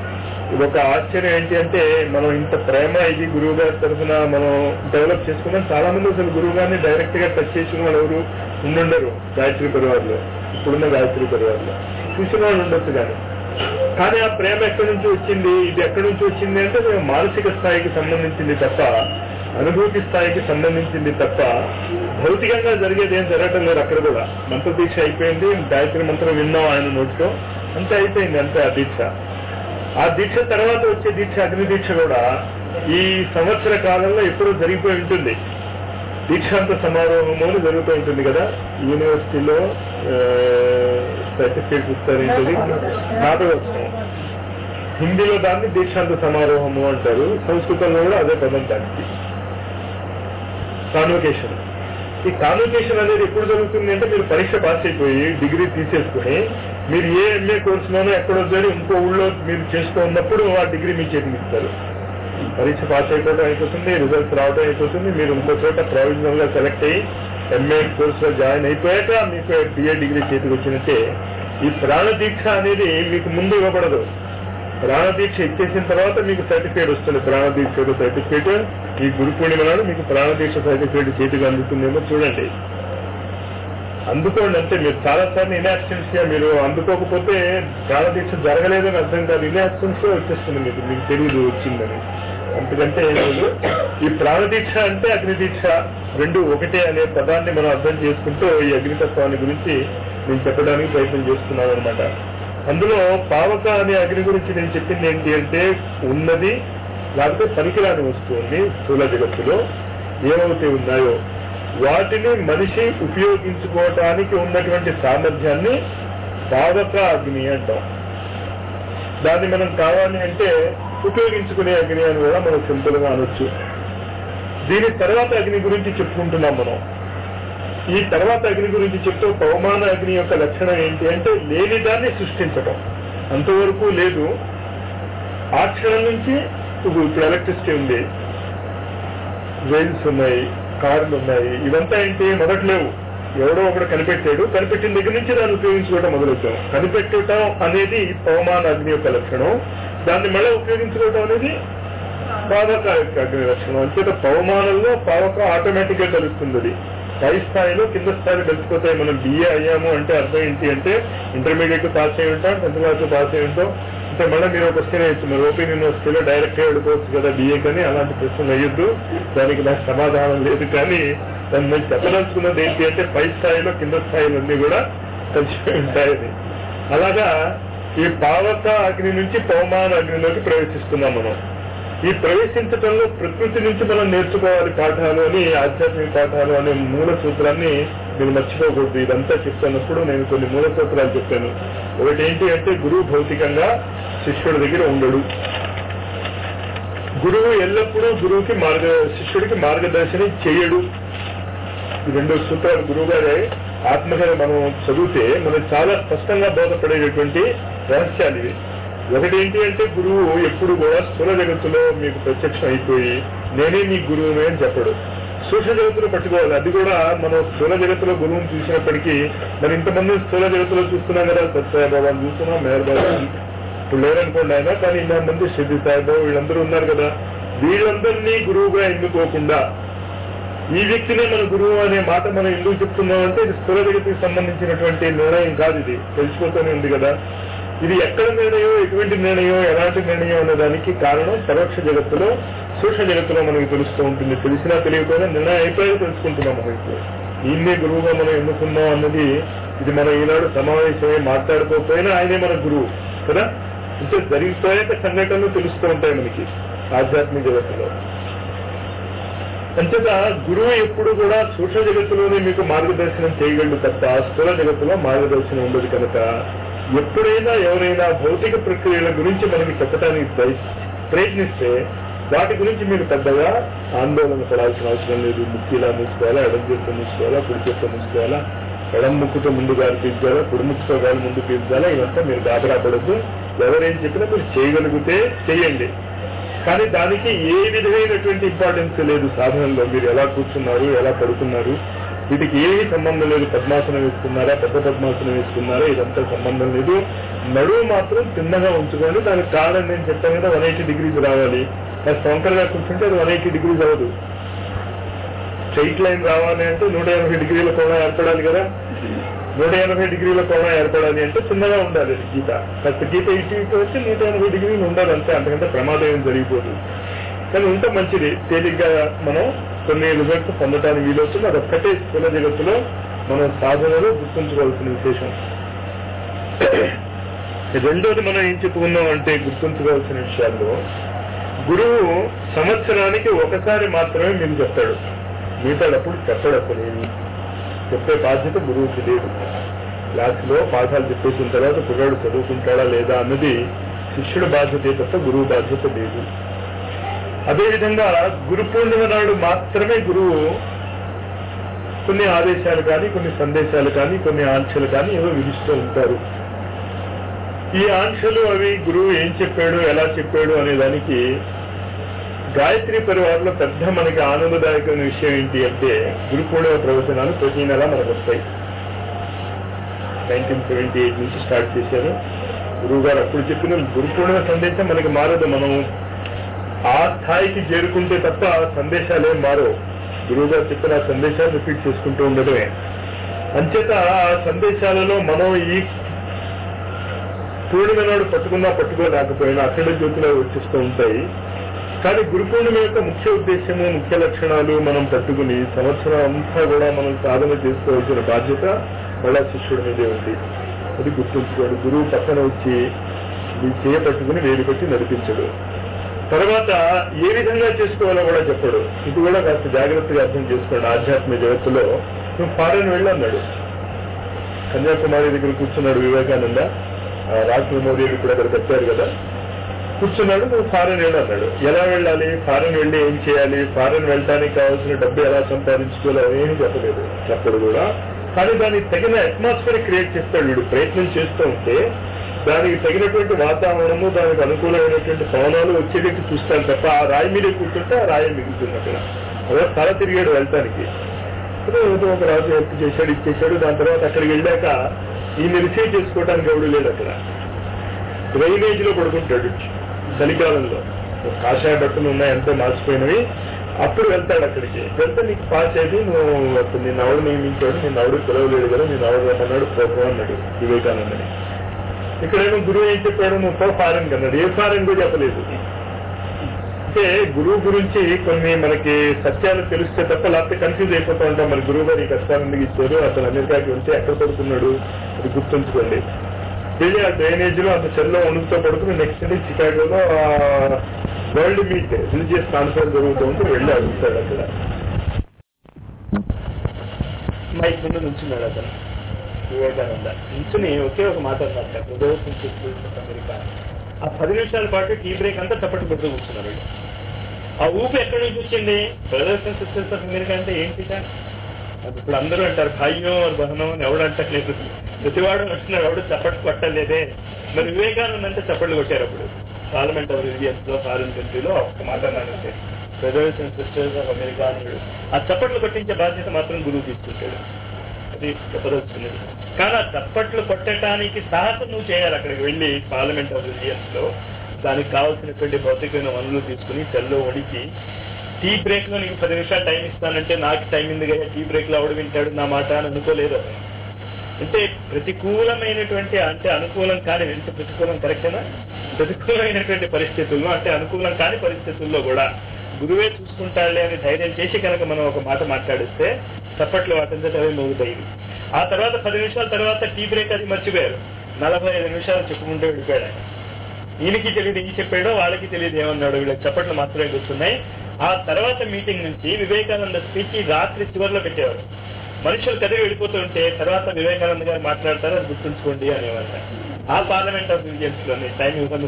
ఒక ఆశ్చర్యం ఏంటి అంటే మనం ఇంత ప్రేమ ఇది గురువు గారి తరఫున మనం డెవలప్ చేసుకున్నాం చాలా మంది అసలు గురువు గారిని డైరెక్ట్ గా టచ్ చేసిన వాళ్ళు ఎవరు ఉండుండరు గాయత్రి పరివార్లో ఇప్పుడున్న గాయత్రి పరివార్లో చూసిన వాళ్ళు ఉండొచ్చు కానీ కానీ ఆ ప్రేమ ఎక్కడి నుంచి వచ్చింది ఇది ఎక్కడి నుంచి వచ్చింది అంటే అది మానసిక స్థాయికి సంబంధించింది తప్ప అనుభూతి స్థాయికి సంబంధించింది తప్ప భౌతికంగా జరిగేది ఏం జరగటం లేదు అక్కడ కూడా మంత్ర దీక్ష అయిపోయింది గాయత్రి మంత్రం విన్నాం ఆయన నోటితో అంతే అయిపోయింది అంతే ఆ దీక్ష ఆ దీక్ష తర్వాత వచ్చే దీక్ష అగ్ని దీక్ష కూడా ఈ సంవత్సర కాలంలో ఎప్పుడూ జరిగిపోయి ఉంటుంది దీక్షాంత సమారోహము అని జరుగుతూ ఉంటుంది కదా యూనివర్సిటీలో సర్టిఫికేట్ ఇస్తారు ఏంటది నాటకోత్సవం హిందీలో దాన్ని దీక్షాంత సమారోహము అంటారు సంస్కృతంలో కూడా అదే పదం దానికి కాన్వకేషన్ ఈ కాన్వకేషన్ అనేది ఎప్పుడు జరుగుతుంది అంటే మీరు పరీక్ష పాస్ అయిపోయి డిగ్రీ తీసేసుకుని మీరు ఏ ఎంఏ కోర్సులోనో ఎక్కడో చేరి ఇంకో ఊళ్ళో మీరు చేస్తూ ఉన్నప్పుడు ఆ డిగ్రీ మీ చేతికి ఇస్తారు పరీక్ష పాస్ అయిపోవడం అయిపోతుంది రిజల్ట్స్ రావడం అయిపోతుంది మీరు ఇంకో చోట ప్రొవిజనల్ గా సెలెక్ట్ అయ్యి ఎంఏ కోర్సులో జాయిన్ అయిపోయాక మీకు బిఏ డిగ్రీ చేతికి వచ్చినట్టే ఈ ప్రాణ దీక్ష అనేది మీకు ముందు ఇవ్వబడదు ప్రాణ దీక్ష ఇచ్చేసిన తర్వాత మీకు సర్టిఫికేట్ వస్తుంది ప్రాణ దీక్ష సర్టిఫికేట్ ఈ గురు పూర్ణిమ నాడు మీకు ప్రాణ దీక్ష సర్టిఫికేట్ చేతికి అందుతుందేమో చూడండి అందుకోండి అంటే మీరు చాలా సార్లు ఇన్యాక్సిడెంట్స్ గా మీరు అందుకోకపోతే ప్రాణ దీక్ష జరగలేదని అర్థం కాదు ఇన్యాక్సిడెంట్స్ వచ్చేస్తుంది మీకు మీకు తెలియదు వచ్చిందని అందుకంటే ఏం లేదు ఈ ప్రాణ దీక్ష అంటే అగ్ని దీక్ష రెండు ఒకటే అనే పదాన్ని మనం అర్థం చేసుకుంటూ ఈ అగ్నితత్వాన్ని గురించి నేను చెప్పడానికి ప్రయత్నం చేస్తున్నాను అనమాట అందులో పావక అనే అగ్ని గురించి నేను చెప్పింది ఏంటి అంటే ఉన్నది లేకపోతే పనికిరాని వస్తువుని స్థూల జగత్తులో ఏమవుతే ఉన్నాయో వాటిని మనిషి ఉపయోగించుకోవటానికి ఉన్నటువంటి సామర్థ్యాన్ని పావక అగ్ని అంటాం దాన్ని మనం కావాలి అంటే ఉపయోగించుకునే అగ్ని అని కూడా మనం సింపుల్ గా అనొచ్చు దీని తర్వాత అగ్ని గురించి చెప్పుకుంటున్నాం మనం ఈ తర్వాత అగ్ని గురించి చెప్తూ పవమాన అగ్ని యొక్క లక్షణం ఏంటి అంటే లేని దాన్ని సృష్టించడం అంతవరకు లేదు ఆ క్షణం నుంచి ఇప్పుడు ఇప్పుడు ఎలక్ట్రిసిటీ ఉంది రైల్స్ ఉన్నాయి కార్లు ఉన్నాయి ఇవంతా ఏంటి మొదట లేవు ఎవడో ఒకడు కనిపెట్టాడు కనిపెట్టిన దగ్గర నుంచి దాన్ని ఉపయోగించుకోవడం మొదలెట్టాం కనిపెట్టడం అనేది పవమాన అగ్ని యొక్క లక్షణం దాన్ని మళ్ళీ ఉపయోగించుకోవడం అనేది పావక యొక్క అగ్ని లక్షణం అంచేత పవమానంలో పావక ఆటోమేటిక్ గా కలుస్తుంది అది పై స్థాయిలో కింద స్థాయిలో కలిసిపోతాయి మనం బిఏ అయ్యాము అంటే అర్థం ఏంటి అంటే ఇంటర్మీడియట్ పాస్ అయి ఉంటాం టెన్త్ క్లాస్ పాస్ అయి ఉంటాం అంటే మళ్ళీ మీరు ఒక క్వశ్చన్ వేస్తున్నారు ఓపెన్ యూనివర్సిటీలో డైరెక్ట్ గా వెళ్ళిపోవచ్చు కదా బిఏ కానీ అలాంటి ప్రశ్నలు అయ్యొద్దు దానికి నాకు సమాధానం లేదు కానీ దాన్ని నేను చెప్పదలుచుకున్నది ఏంటి అంటే పై స్థాయిలో కింద స్థాయిలన్నీ కూడా కలిసిపోయి ఉంటాయని అలాగా ఈ పావక అగ్ని నుంచి పవమాన అగ్నిలోకి ప్రవేశిస్తున్నాం మనం ఈ ప్రవేశించడంలో ప్రకృతి నుంచి మనం నేర్చుకోవాలి పాఠాలు అని ఆధ్యాత్మిక పాఠాలు అనే మూల సూత్రాన్ని మీరు మర్చిపోకూడదు ఇదంతా చెప్తున్నప్పుడు నేను కొన్ని మూల సూత్రాలు చెప్పాను ఒకటి ఏంటి అంటే గురువు భౌతికంగా శిష్యుడి దగ్గర ఉండడు గురువు ఎల్లప్పుడూ గురువుకి మార్గ శిష్యుడికి మార్గదర్శనం చేయడు ఈ రెండు సూత్రాలు గురువు గారే ఆత్మహత్య మనం చదివితే మనకు చాలా స్పష్టంగా బోధపడేటటువంటి రహస్యాలు ఇవి ఒకటి ఏంటి అంటే గురువు ఎప్పుడు కూడా స్థూల జగత్తులో మీకు ప్రత్యక్షం అయిపోయి నేనే మీ గురువుని అని చెప్పడు సూక్ష్మ జగత్తులో పట్టుకోవాలి అది కూడా మనం స్థూల జగత్తులో గురువుని చూసినప్పటికీ మరి ఇంతమంది స్థూల జగత్తులో చూస్తున్నాం కదా సత్సాయి బాబాను చూస్తున్నాం మేర్ బాబా ఇప్పుడు లేరనుకోండి ఆయన కానీ ఇంతమంది సిద్ధి సాయిబాబు వీళ్ళందరూ ఉన్నారు కదా వీళ్ళందరినీ గురువుగా ఎన్నుకోకుండా ఈ వ్యక్తినే మన గురువు అనే మాట మనం ఎందుకు చెప్తున్నాం అంటే ఇది స్థూల జగత్తుకి సంబంధించినటువంటి నిర్ణయం కాదు ఇది తెలిసిపోతూనే ఉంది కదా ఇది ఎక్కడ నిర్ణయం ఎటువంటి నిర్ణయం ఎలాంటి నిర్ణయం అనే దానికి కారణం పరోక్ష జగత్తులో సూక్ష్మ జగత్తులో మనకి తెలుస్తూ ఉంటుంది తెలిసినా తెలియకపోయినా నిర్ణయం అయిపోయి తెలుసుకుంటున్నాం మనం ఇప్పుడు ఈయన్నే గురువుగా మనం ఎన్నుకున్నాం అన్నది ఇది మనం ఈనాడు సమావేశమై మాట్లాడుకోకపోయినా ఆయనే మన గురువు కదా అంటే జరిగిపోయాక సంఘటనలు తెలుస్తూ ఉంటాయి మనకి ఆధ్యాత్మిక జగత్తులో అంతేత గురువు ఎప్పుడు కూడా సూక్ష్మ జగత్తులోనే మీకు మార్గదర్శనం చేయగలడు తప్ప స్థూల జగత్తులో మార్గదర్శనం ఉండదు కనుక ఎప్పుడైనా ఎవరైనా భౌతిక ప్రక్రియల గురించి మనకి చెప్పడానికి ప్రయ- ప్రయత్నిస్తే వాటి గురించి మీరు పెద్దగా ఆందోళన పడాల్సిన అవసరం లేదు ముక్కు ఇలా మూసుకోవాలా ఎడం చేత్తో మూసుకోవాలా కుడి చేత్తో మూసుకోవాలా ఎడం ముక్కుతో ముందు గాలి పీల్చాలా కుడి ముక్కుతో గాలి ముందు పీల్చాలా ఇదంతా మీరు గాబరా పడద్దు ఎవరేం చెప్పినా మీరు చేయగలిగితే చేయండి కానీ దానికి ఏ విధమైనటువంటి ఇంపార్టెన్స్ లేదు సాధనలో మీరు ఎలా కూర్చున్నారు ఎలా పడుకున్నారు వీటికి ఏమీ సంబంధం లేదు పద్మాసనం వేసుకున్నారా పెద్ద పద్మాసనం వేసుకున్నారా ఇదంతా సంబంధం లేదు నడువు మాత్రం చిన్నగా ఉంచుకొని దానికి కారణం నేను చెప్పాను కదా వన్ ఎయిటీ డిగ్రీస్ రావాలి అది సొంకరగా కూర్చుంటే అది వన్ ఎయిటీ డిగ్రీస్ అవ్వదు స్ట్రైట్ లైన్ రావాలి అంటే నూట ఎనభై డిగ్రీల కోణం ఏర్పడాలి కదా నూట ఎనభై డిగ్రీల కోణం ఏర్పడాలి అంటే చిన్నగా ఉండాలి అది గీత కాస్త గీత ఇటు ఇటు వచ్చి నూట ఎనభై డిగ్రీలు ఉండాలి అంతే అంతకంటే ప్రమాదం ఏం జరిగిపోదు కానీ ఉంటే మంచిది తేలిగ్గా మనం కొన్ని రిజల్ట్స్ పొందడానికి వీలవుతుంది అది ఒక్కటే స్థూల జగత్తులో మనం సాధనలో గుర్తుంచుకోవాల్సిన విశేషం రెండోది మనం ఏం చెప్పుకున్నాం అంటే గుర్తుంచుకోవాల్సిన విషయాల్లో గురువు సంవత్సరానికి ఒకసారి మాత్రమే మీకు చెప్తాడు మిగతాడప్పుడు చెప్పడు అసలు ఏమి చెప్పే బాధ్యత గురువుకి లేదు క్లాసులో పాఠాలు చెప్పేసిన తర్వాత కుర్రాడు చదువుకుంటాడా లేదా అన్నది శిష్యుడి బాధ్యత తప్ప గురువు బాధ్యత లేదు అదేవిధంగా గురు పూర్ణిమ నాడు మాత్రమే గురువు కొన్ని ఆదేశాలు కానీ కొన్ని సందేశాలు కానీ కొన్ని ఆంక్షలు కానీ ఏవో విధిస్తూ ఉంటారు ఈ ఆంక్షలు అవి గురువు ఏం చెప్పాడు ఎలా చెప్పాడు అనే దానికి గాయత్రి పరివారంలో పెద్ద మనకి ఆనందదాయకమైన విషయం ఏంటి అంటే గురు పూర్ణిమ ప్రవచనాలు ప్రతి నెల మనకు వస్తాయి నైన్టీన్ సెవెంటీ ఎయిట్ నుంచి స్టార్ట్ చేశారు గురువు గారు అప్పుడు చెప్పిన గురు పూర్ణిమ సందేశం మనకి మారదు మనం ఆ స్థాయికి చేరుకుంటే తప్ప సందేశాలు ఏం మారవు గురువు గారు చెప్పిన ఆ సందేశాలు రిపీట్ చేసుకుంటూ ఉండడమే అంచేత ఆ సందేశాలలో మనం ఈ పూర్ణిమ నాడు పట్టుకున్నా పట్టుకోలేకపోయినా అఖండ జ్యోతిలో వచ్చేస్తూ ఉంటాయి కానీ గురు పూర్ణిమ యొక్క ముఖ్య ఉద్దేశము ముఖ్య లక్షణాలు మనం పట్టుకుని సంవత్సరం అంతా కూడా మనం సాధన చేసుకోవాల్సిన బాధ్యత మళ్ళా శిష్యుడి మీదే ఉంది అది గుర్తుంచుకోండి గురువు పక్కన వచ్చి మీ చేయ పట్టుకుని వేలు పెట్టి నడిపించడు తర్వాత ఏ విధంగా చేసుకోవాలో కూడా చెప్పడు ఇది కూడా కాస్త జాగ్రత్తగా అర్థం చేసుకోండి ఆధ్యాత్మిక జగత్తులో నువ్వు ఫారెన్ వెళ్ళన్నాడు కన్యాకుమారి దగ్గర కూర్చున్నాడు వివేకానంద ఆ రాష్ట్ర మోదీ కూడా అక్కడ పెట్టారు కదా కూర్చున్నాడు నువ్వు ఫారెన్ వెళ్ళు అన్నాడు ఎలా వెళ్ళాలి ఫారెన్ వెళ్ళి ఏం చేయాలి ఫారెన్ వెళ్ళడానికి కావాల్సిన డబ్బు ఎలా సంపాదించుకోవాలి ఏమీ చెప్పలేదు చెప్పడు కూడా కానీ దానికి తగిన అట్మాస్ఫియర్ క్రియేట్ చేస్తాడు వీడు ప్రయత్నం చేస్తూ ఉంటే దానికి తగినటువంటి వాతావరణము దానికి అనుకూలమైనటువంటి పవనాలు వచ్చేటట్టు చూస్తాను తప్ప ఆ రాయి మీద కూర్చుంటే ఆ రాయి మిగులుతుంది అక్కడ అదే తల తిరిగాడు వెళ్ళటానికి ఏదో ఏదో ఒక రాజు హెల్ప్ చేశాడు ఇచ్చేశాడు దాని తర్వాత అక్కడికి వెళ్ళాక ఈయన రిసీవ్ చేసుకోవడానికి ఎవడు లేదు అక్కడ డ్రైనేజ్ లో పడుకుంటాడు చలికాలంలో కాషాయ బట్టలు ఉన్నాయి ఎంతో మార్చిపోయినవి అప్పుడు వెళ్తాడు అక్కడికి వెళ్తే నీకు పాస్ అయ్యి నువ్వు అప్పుడు నేను ఆవిడ నియమించాడు నేను ఆవిడ పిలవలేడు కదా నేను ఆవిడ రమ్మన్నాడు పోపో అన్నాడు వివేకానందని ఇక్కడేమో గురువు ఏం చెప్పాడు నువ్వు పో ఫారెన్ కన్నాడు ఏ ఫారెన్ కూడా చెప్పలేదు అంటే గురువు గురించి కొన్ని మనకి సత్యాలు తెలిస్తే తప్ప లేకపోతే కన్ఫ్యూజ్ అయిపోతూ ఉంటాం మరి గురువు గారు ఈ కష్టాలు ఎందుకు ఇచ్చారు అతను అమెరికాకి వెళ్తే ఎక్కడ పడుతున్నాడు అది గుర్తుంచుకోండి వెళ్ళి ఆ డ్రైనేజ్ లో అంత చెల్లో ఉణుకుతో పడుకుని నెక్స్ట్ డే చికాగోలో వరల్డ్ మీట్ రిలీజియస్ కాన్ఫరెన్స్ జరుగుతూ ఉంటే వెళ్ళి అడుగుతాడు అక్కడ మైక్ ముందు నుంచున్నాడు అతను వివేకానంద నుంచుని ఒకే ఒక మాట అన్నారు ప్రదర్శన అమెరికా ఆ పది నిమిషాల పాటు టీ బ్రేక్ అంతా చప్పటి పెడుతూ కూర్చున్నారు వీళ్ళు. ఆ ఊపి ఎక్కడి నుంచి వచ్చింది brothers and sisters of America అంటే ఏంటి సార్ అది ఇప్పుడు అందరూ అంటారు భాయ్యం అని బహనం అని ఎవడు అంటట్లేదు ప్రతివాడు అంటున్నాడు ఎవడు చప్పట్లు కొట్టలేదే మరి వివేకానంద అంటే చప్పట్లు కొట్టారు అప్పుడు పార్లమెంట్ ఆఫ్ ఇండియన్స్ లో ఫారిన్ కంట్రీలో ఒక్క మాట అన్నారంటే brothers and sisters of America అన్నాడు ఆ చప్పట్లు కొట్టించే బాధ్యత మాత్రం గురువు తీసుకుంటాడు అది చెప్పదలుచుకున్నది కానీ ఆ చప్పట్లు కొట్టడానికి సాహసం నువ్వు చేయాలి అక్కడికి వెళ్ళి పార్లమెంట్ ఆఫ్ ఇండియన్స్ లో దానికి కావాల్సినటువంటి భౌతికమైన వనరులు తీసుకుని చెల్లో వణికి టీ బ్రేక్ లో నీకు పది నిమిషాలు టైం ఇస్తానంటే నాకు టైం ఉంది కదా టీ బ్రేక్ లో ఆవిడ వింటాడు నా మాట అని అనుకోలేదు అతను అంటే ప్రతికూలమైనటువంటి అంటే అనుకూలం కాని ఎంత ప్రతికూలం కరెక్టేనా ప్రతికూలమైనటువంటి పరిస్థితుల్లో అంటే అనుకూలం కాని పరిస్థితుల్లో కూడా గురువే చూసుకుంటాడులే అని ధైర్యం చేసి కనుక మనం ఒక మాట మాట్లాడిస్తే చప్పట్లు వాటింతట అవి మోగుతాయి ఆ తర్వాత పది నిమిషాల తర్వాత టీ బ్రేక్ అది మర్చిపోయారు నలభై ఐదు నిమిషాలు చెప్పుకుంటూ వెళ్ళిపోయాడు ఆయన ఈయనకి తెలియదు ఏం చెప్పాడో వాళ్ళకి తెలియదు ఏమన్నాడు వీళ్ళకి చప్పట్లు మాత్రమే గుర్తున్నాయి ఆ తర్వాత మీటింగ్ నుంచి వివేకానంద స్పీచ్ రాత్రి చివరిలో పెట్టేవారు మనుషులు కదిలి వెళ్ళిపోతూ ఉంటే తర్వాత వివేకానంద గారు మాట్లాడతారు అది గుర్తుంచుకోండి అనేవారు ఆ పార్లమెంట్ ఆఫ్ ఇండియన్స్ లోని టైం ఇవ్వకుండా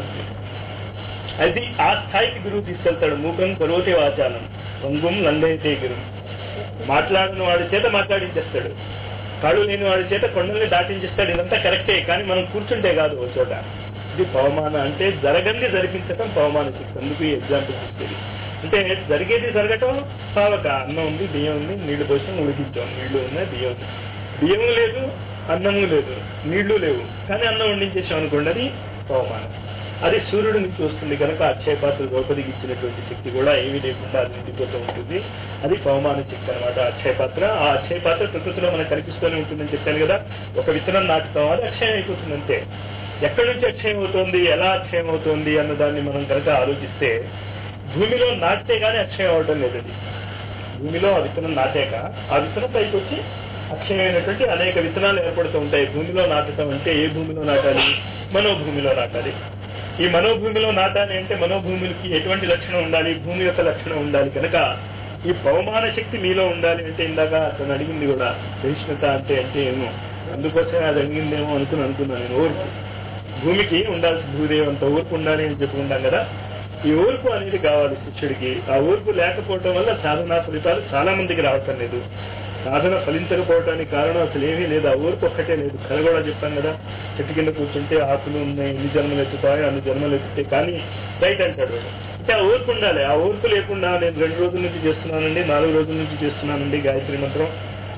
అది ఆ స్థాయికి గురువు తీసుకెళ్తాడు మూకం కరోతి వాచాలం వంగుం లందైతే గురు మాట్లాడిన వాడి చేత మాట్లాడించేస్తాడు కాళ్ళు లేని వాడి చేత కొండల్ని దాటించేస్తాడు ఇదంతా కరెక్టే కానీ మనం కూర్చుంటే కాదు ఓ చోట ఇది పవమాన అంటే జరగంది జరిపించటం పవమాన శిక్ష అందుకు ఈ ఎగ్జాంపుల్ ఇచ్చేది అంటే జరిగేది జరగటం పావక అన్నం ఉంది బియ్యం ఉంది నీళ్లు పోసాం ఉడికించాం నీళ్లు ఉన్నాయి బియ్యం ఉంది బియ్యం లేదు అన్నము లేదు నీళ్లు లేవు కానీ అన్నం వండించేసాం అనుకోండి అది పవమానం అది సూర్యుడి నుంచి వస్తుంది కనుక అక్షయ పాత్ర ద్రౌపదికి ఇచ్చినటువంటి శక్తి కూడా ఏమీ లేకుండా అది నిండిపోతూ ఉంటుంది అది పవమాన శక్తి అనమాట అక్షయ పాత్ర ఆ అక్షయ పాత్ర ప్రకృతిలో మనకు కనిపిస్తూనే ఉంటుందని చెప్పాను కదా ఒక విత్తనం నాటుతాం అది అక్షయం అయిపోతుంది అంతే ఎక్కడి నుంచి అక్షయం అవుతుంది ఎలా అక్షయం అవుతుంది అన్న దాన్ని మనం కనుక ఆలోచిస్తే భూమిలో నాటితే గానీ అక్షయం అవడం లేదు అది భూమిలో ఆ విత్తనం నాటాక ఆ విత్తనం పైకి వచ్చి అక్షయమైనటువంటి అనేక విత్తనాలు ఏర్పడుతూ ఉంటాయి భూమిలో నాటడం అంటే ఏ భూమిలో నాటాలి మనోభూమిలో నాటాలి ఈ మనోభూమిలో నాటాలి అంటే మనోభూమికి ఎటువంటి లక్షణం ఉండాలి భూమి యొక్క లక్షణం ఉండాలి కనుక ఈ పవమాన శక్తి మీలో ఉండాలి అంటే ఇందాక అతను అడిగింది కూడా సహిష్ణుత అంటే అంటే ఏమో అందుకోసమే అది అడిగిందేమో అనుకుని అనుకున్నాను నేను ఓర్పు భూమికి ఉండాల్సి భూదేవి అంత ఓర్పు ఉండాలి అని చెప్పుకుంటాం కదా ఈ ఓర్పు అనేది కావాలి శిష్యుడికి ఆ ఓర్పు లేకపోవటం వల్ల సాధనా ఫలితాలు చాలా మందికి రావటం లేదు సాధన ఫలించకపోవటానికి కారణం అసలు ఏమీ లేదు ఆ ఓర్పు ఒక్కటే లేదు కథ కూడా చెప్పాను కదా చెట్టు కింద కూర్చుంటే ఆకులు ఉన్నాయి ఎన్ని జన్మలు ఎత్తుతాయో అన్ని జన్మలు ఎత్తుతాయి కానీ రైట్ అంటాడు అంటే ఆ ఓర్పు ఉండాలి ఆ ఓర్పు లేకుండా నేను రెండు రోజుల నుంచి చేస్తున్నానండి నాలుగు రోజుల నుంచి చేస్తున్నానండి గాయత్రి మంత్రం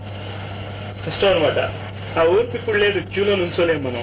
కష్టం అనమాట ఆ ఓర్పు ఇప్పుడు లేదు క్యూలో నుంచోలేం మనం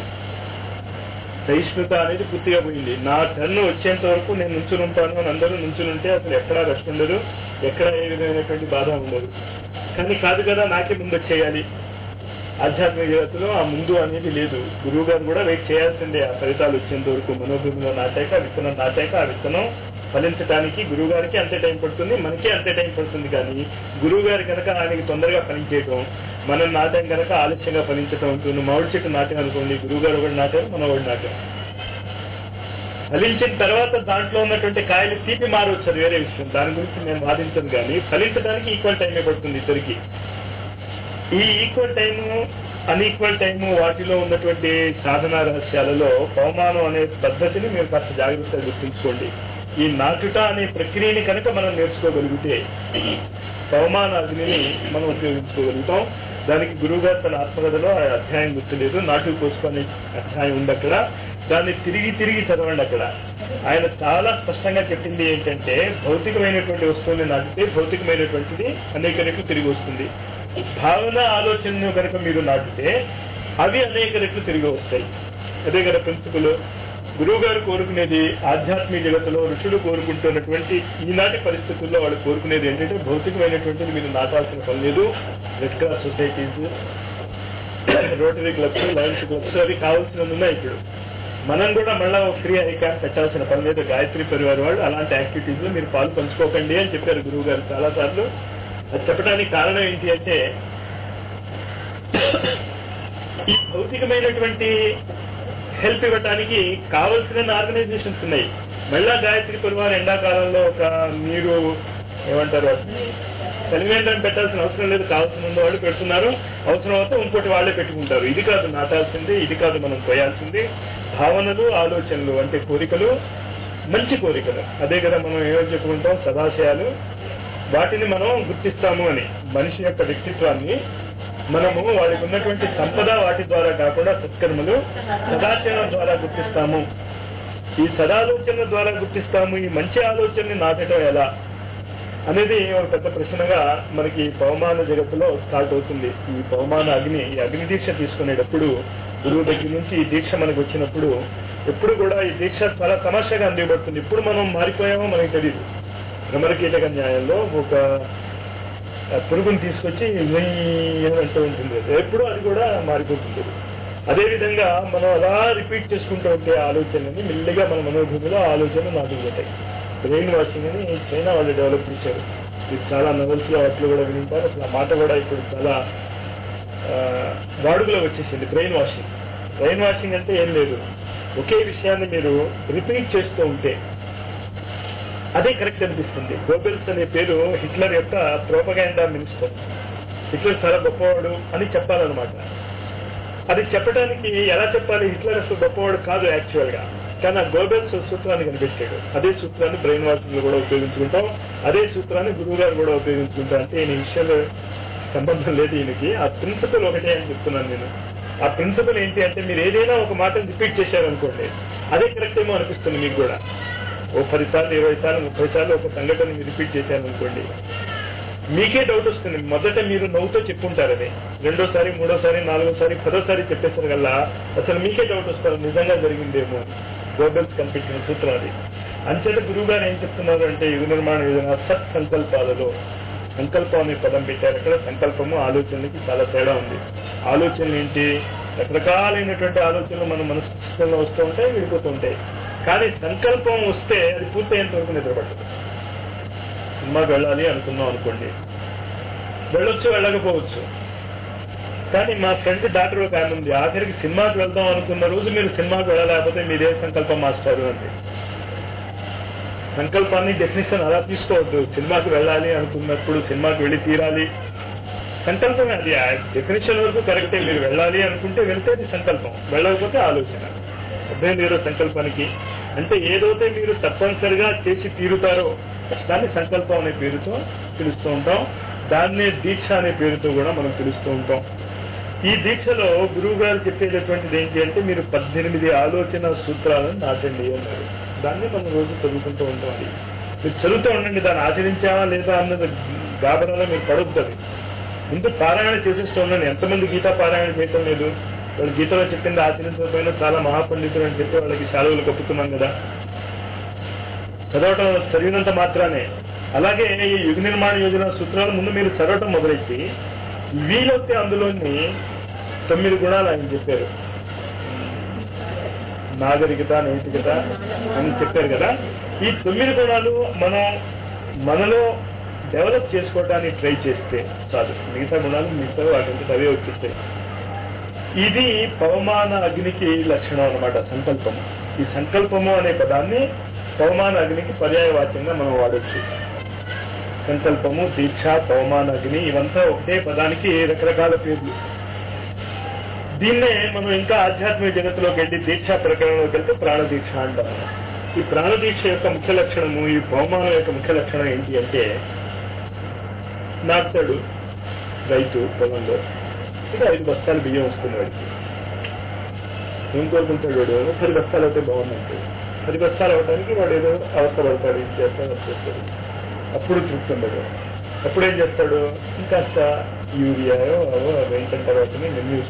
సహిష్ణుత అనేది పూర్తిగా పోయింది నా టర్న్ వచ్చేంత వరకు నేను నుంచుని ఉంటాను అని అందరూ నుంచుని ఉంటే అసలు ఎక్కడా రెస్ట్ ఉండదు ఎక్కడ ఏ విధమైనటువంటి బాధ ఉండదు కానీ కాదు కదా నాకే ముందు వచ్చేయాలి ఆధ్యాత్మిక జగత్తులో ఆ ముందు అనేది లేదు గురువు గారు కూడా వెయిట్ చేయాల్సిందే ఆ ఫలితాలు వచ్చేంత వరకు మనోభూమిలో నాటాక విత్తనం నాటాక ఆ విత్తనం ఫలించడానికి గురువు గారికి అంతే టైం పడుతుంది మనకి అంతే టైం పడుతుంది కానీ గురువు గారి కనుక ఆయనకి తొందరగా ఫలించేయటం మనం నాటాం కనుక ఆలస్యంగా ఫలించటం ఉంటుంది మామిడి చెట్టు నాటాం అనుకోండి గురువు గారు ఒకటి నాటారు మనం ఒకటి నాటాం ఫలించిన తర్వాత దాంట్లో ఉన్నటువంటి కాయలు తీపి మారవచ్చు అది వేరే విషయం దాని గురించి నేను వాదించను కానీ ఫలించడానికి ఈక్వల్ టైమే పడుతుంది ఇద్దరికి ఈ ఈక్వల్ టైము అన్ఈక్వల్ టైము వాటిలో ఉన్నటువంటి సాధనా రహస్యాలలో పవమానం అనే పద్ధతిని మీరు కాస్త జాగ్రత్తగా గుర్తుంచుకోండి ఈ నాటుట అనే ప్రక్రియని కనుక మనం నేర్చుకోగలిగితే పవమాన అగ్నిని మనం ఉపయోగించుకోగలుగుతాం దానికి గురువుగారు తన ఆత్మకథలో ఆ అధ్యాయం గుర్తులేదు నాటు కోసుకో అనే అధ్యాయం ఉంది అక్కడ దాన్ని తిరిగి తిరిగి చదవండి అక్కడ ఆయన చాలా స్పష్టంగా చెప్పింది ఏంటంటే భౌతికమైనటువంటి వస్తువుని నాటితే భౌతికమైనటువంటిది అనేక రెట్లు తిరిగి వస్తుంది భావన ఆలోచనను కనుక మీరు నాటితే అవి అనేక రెట్లు తిరిగి వస్తాయి అదే కదా ప్రిన్సిపల్ గురువు గారు కోరుకునేది ఆధ్యాత్మిక జగత్తులో ఋషులు కోరుకుంటున్నటువంటి ఈనాటి పరిస్థితుల్లో వాళ్ళు కోరుకునేది ఏంటంటే భౌతికమైనటువంటిది మీరు నాటాల్సిన పని లేదు red cross societies Rotary clubs Lions clubs అవి కావాల్సినవి ఉన్నాయి ఇప్పుడు మనం కూడా మళ్ళా ఒక ఫ్రీ ఐ క్యాంప్ పెట్టాల్సిన పని లేదు గాయత్రి పరివార్ వాళ్ళు అలాంటి యాక్టివిటీస్ లో మీరు పాలు పంచుకోకండి అని చెప్పారు గురువు గారు చాలా సార్లు అది చెప్పడానికి కారణం ఏంటి అంటే ఈ భౌతికమైనటువంటి హెల్ప్ ఇవ్వటానికి కావలసిన ఆర్గనైజేషన్స్ ఉన్నాయి మళ్ళా గాయత్రి పరివార్ ఎండాకాలంలో ఒక మీరు ఏమంటారు సెలిమేంటం పెట్టాల్సిన అవసరం లేదు కావాల్సిన ఉన్న వాళ్ళు పెడుతున్నారు అవసరం అయితే ఇంకోటి వాళ్ళే పెట్టుకుంటారు ఇది కాదు నాటాల్సింది ఇది కాదు మనం పోయాల్సింది భావనలు ఆలోచనలు అంటే కోరికలు మంచి కోరికలు అదే కదా మనం ఏమో చెప్పుకుంటాం సదాశయాలు వాటిని మనం గుర్తిస్తాము అని మనిషి యొక్క వ్యక్తిత్వాన్ని మనము వాడికి ఉన్నటువంటి సంపద వాటి ద్వారా కాకుండా సత్కర్మలు సదాచరణ ద్వారా గుర్తిస్తాము ఈ సదాలోచన ద్వారా గుర్తిస్తాము ఈ మంచి ఆలోచనని నాటడం ఎలా అనేది ఒక పెద్ద ప్రశ్నగా మనకి పవమాన జగత్తులో స్టార్ట్ అవుతుంది ఈ పవమాన అగ్ని ఈ అగ్ని దీక్ష తీసుకునేటప్పుడు గురువు దగ్గర నుంచి ఈ దీక్ష మనకు వచ్చినప్పుడు ఎప్పుడు కూడా ఈ దీక్ష చాలా తమాషాగా అందివ్వబడుతుంది ఇప్పుడు మనం మారిపోయామో మనకి తెలియదు భ్రమరకీటక న్యాయంలో ఒక పురుగుని తీసుకొచ్చి నెయ్యి అంటూ ఉంటుంది ఎప్పుడు అది కూడా మారిపోతుంది అదే విధంగా మనం అలా రిపీట్ చేసుకుంటూ ఉంటే ఆలోచనని మెల్లిగా మన మనోభూమిలో ఆలోచనలు నాటుకుపోతాయి బ్రెయిన్ వాషింగ్ అని చైనా వాళ్ళు డెవలప్ చేశారు ఇది చాలా నవల్స్ లో వాటిలో కూడా వినింటారు అసలు ఆ మాట కూడా ఇప్పుడు చాలా వాడుకలో వచ్చేసింది బ్రెయిన్ వాషింగ్ బ్రెయిన్ వాషింగ్ అంటే ఏం లేదు ఒకే విషయాన్ని మీరు రిపీట్ చేస్తూ ఉంటే అదే కరెక్ట్ అనిపిస్తుంది గోబెల్స్ అనే పేరు హిట్లర్ యొక్క ప్రోపగాండా మినిస్టర్ హిట్లర్ చాలా గొప్పవాడు అని చెప్పాలన్నమాట అది చెప్పడానికి ఎలా చెప్పాలి హిట్లర్ అసలు గొప్పవాడు కాదు యాక్చువల్ గా కానీ ఆ గోబెల్స్ సూత్రాన్ని కనిపెట్టాడు అదే సూత్రాన్ని బ్రెయిన్ వాషింగ్ లో కూడా ఉపయోగించుకుంటాం అదే సూత్రాన్ని గురువు గారు కూడా ఉపయోగించుకుంటాం అంటే ఈయన విషయంలో సంబంధం లేదు ఈయనకి ఆ ప్రిన్సిపల్ ఒకటే అని చెప్తున్నాను నేను ఆ ప్రిన్సిపల్ ఏంటి అంటే మీరు ఏదైనా ఒక మాట రిపీట్ చేశారనుకోండి అదే కరెక్ట్ ఏమో అనిపిస్తుంది మీకు కూడా ఓ పది సార్లు ఇరవై సార్లు ముప్పై సార్లు ఒక సంఘటన మీరు రిపీట్ చేశారనుకోండి మీకే డౌట్ వస్తుంది మొదట మీరు నవ్వుతో చెప్పుంటారు అది రెండోసారి మూడోసారి నాలుగోసారి పదోసారి చెప్పేసారు కల్లా అసలు మీకే డౌట్ వస్తారు నిజంగా జరిగిందేమో గోబెల్స్ కనిపించిన సూత్రం అది అంచేత గురువు గారు ఏం చెప్తున్నారు అంటే యుగ నిర్మాణ యోజన సత్ సంకల్పాలలో సంకల్పం అనే పదం పెట్టారు అక్కడ సంకల్పము ఆలోచనలకి చాలా తేడా ఉంది ఆలోచనలు ఏంటి రకరకాలైనటువంటి ఆలోచనలు మన మనసులో వస్తూ ఉంటాయి విడిపోతూ ఉంటాయి కానీ సంకల్పం వస్తే అది పూర్తయ్యేంత వరకు నిద్రపట్టదు సినిమాకి వెళ్ళాలి అనుకున్నాం అనుకోండి వెళ్ళొచ్చు వెళ్ళకపోవచ్చు కానీ మా ఫ్రెండ్ డాక్టర్ ఒక ఆయన ఉంది ఆఖరికి సినిమాకి వెళ్దాం అనుకున్న రోజు మీరు సినిమాకి వెళ్ళలేకపోతే మీరే సంకల్పం మాస్టారు అండి సంకల్పాన్ని డెఫినేషన్ అలా తీసుకోవద్దు సినిమాకి వెళ్ళాలి అనుకున్నప్పుడు సినిమాకి వెళ్ళి తీరాలి సంకల్పమే అది ఆ డెఫినేషన్ వరకు కరెక్టే మీరు వెళ్ళాలి అనుకుంటే వెళ్తే అది సంకల్పం వెళ్ళకపోతే ఆలోచన అర్థం లేదో సంకల్పానికి అంటే ఏదైతే మీరు తప్పనిసరిగా చేసి తీరుతారో దాన్ని సంకల్పం అనే పేరుతో పిలుస్తూ ఉంటాం దాన్నే దీక్ష అనే పేరుతో కూడా మనం పిలుస్తూ ఉంటాం ఈ దీక్షలో గురువు గారు చెప్పేటటువంటిది ఏంటి అంటే మీరు పద్దెనిమిది ఆలోచన సూత్రాలను నాటండి అన్నారు దాన్ని మనం రోజు చదువుకుంటూ ఉంటాం అది మీరు చదువుతూ ఉండండి దాన్ని ఆచరించామా లేదా అన్నది గాబరాలో మీరు పడుతుంది ముందు పారాయణ చేసేస్తూ ఉండండి ఎంతమంది గీతా పారాయణ చేయటం లేదు వాళ్ళు గీతలో చెప్పింది ఆచరించకపోయినా చాలా మహాపండితులు అని చెప్పి వాళ్ళకి సెలవులు కప్పుతున్నాం కదా చదవటం చదివినంత మాత్రానే అలాగే ఈ యుగ నిర్మాణ యోజన సూత్రాలు ముందు మీరు చదవటం మొదలెట్టి వీలొస్తే అందులోని తొమ్మిది గుణాలు ఆయన చెప్పారు నాగరికత నైతికత అని చెప్పారు కదా ఈ తొమ్మిది గుణాలు మనం మనలో డెవలప్ చేసుకోవడానికి ట్రై చేస్తే చాలు మిగతా గుణాలు మిగతా వాటి అవే వచ్చేస్తాయి ఇది పవమాన అగ్నికి లక్షణం అన్నమాట సంకల్పము ఈ సంకల్పము అనే పదాన్ని పవమాన అగ్నికి పర్యాయవాచ్యంగా మనం వాడచ్చు సంకల్పము దీక్ష పవమాన అగ్ని ఇవంతా ఒకటే పదానికి రకరకాల పేర్లు దీన్నే మనం ఇంకా ఆధ్యాత్మిక జగత్తులోకి వెళ్ళి దీక్షా ప్రకరణలోకి వెళ్తే ప్రాణదీక్ష అంటాం ఈ ప్రాణదీక్ష యొక్క ముఖ్య లక్షణము ఈ పవమానం యొక్క ముఖ్య లక్షణం ఏంటి అంటే నాటుతాడు రైతు పొలంలో ఇక ఐదు బస్తాలు బియ్యం వస్తుంది వాడికి ఏం కోరుకుంటాడు వాడు పది బస్తాలు అయితే బాగుందంటే పది బస్తాలు అవడానికి వాడు ఏదో అవస్థ పడతాడు ఇది చేస్తాడు అది చేస్తాడు అప్పుడు తృప్తి ఉండదు అప్పుడు ఏం చేస్తాడు ఇంకాస్త యూరియాయో అవో వేసిన తర్వాత మెన్యూస్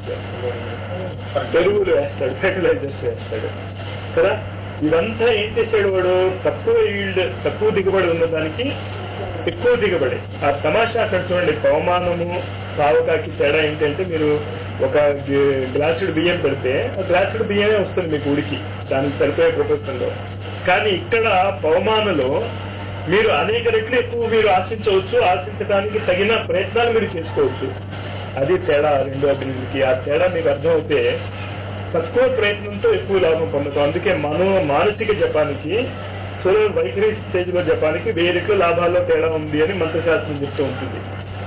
ఎరువులు వేస్తాడు ఫెర్టిలైజర్స్ వేస్తాడు కదా ఇదంతా ఏం చేశాడు వాడు తక్కువ ఈల్డ్ తక్కువ దిగుబడి ఉన్నదానికి ఎక్కువ దిగుబడి ఆ తమాషా అక్కడ చూడండి పవమానము సావకాకి తేడా ఏంటంటే మీరు ఒక గ్లాసుడు బియ్యం పెడితే ఆ గ్లాసుడు బియ్యమే వస్తుంది మీకు ఉడికి దానికి సరిపోయే ప్రపంచంలో కానీ ఇక్కడ పవమానలో మీరు అనేక రెట్లు ఎక్కువ మీరు ఆశించవచ్చు ఆశించడానికి తగిన ప్రయత్నాలు మీరు చేసుకోవచ్చు అది తేడా రెండో అభివృద్ధికి ఆ తేడా మీకు అర్థమవుతే తక్కువ ప్రయత్నంతో ఎక్కువ లాభం పొందుతాం అందుకే మనో మానసిక జపానికి సోలర్ వైఖరి స్టేజ్ లో జపానికి వెయ్యి రెట్లు లాభాల్లో తేడా ఉంది అని మంత్రశాస్త్రం చెప్తూ ఉంటుంది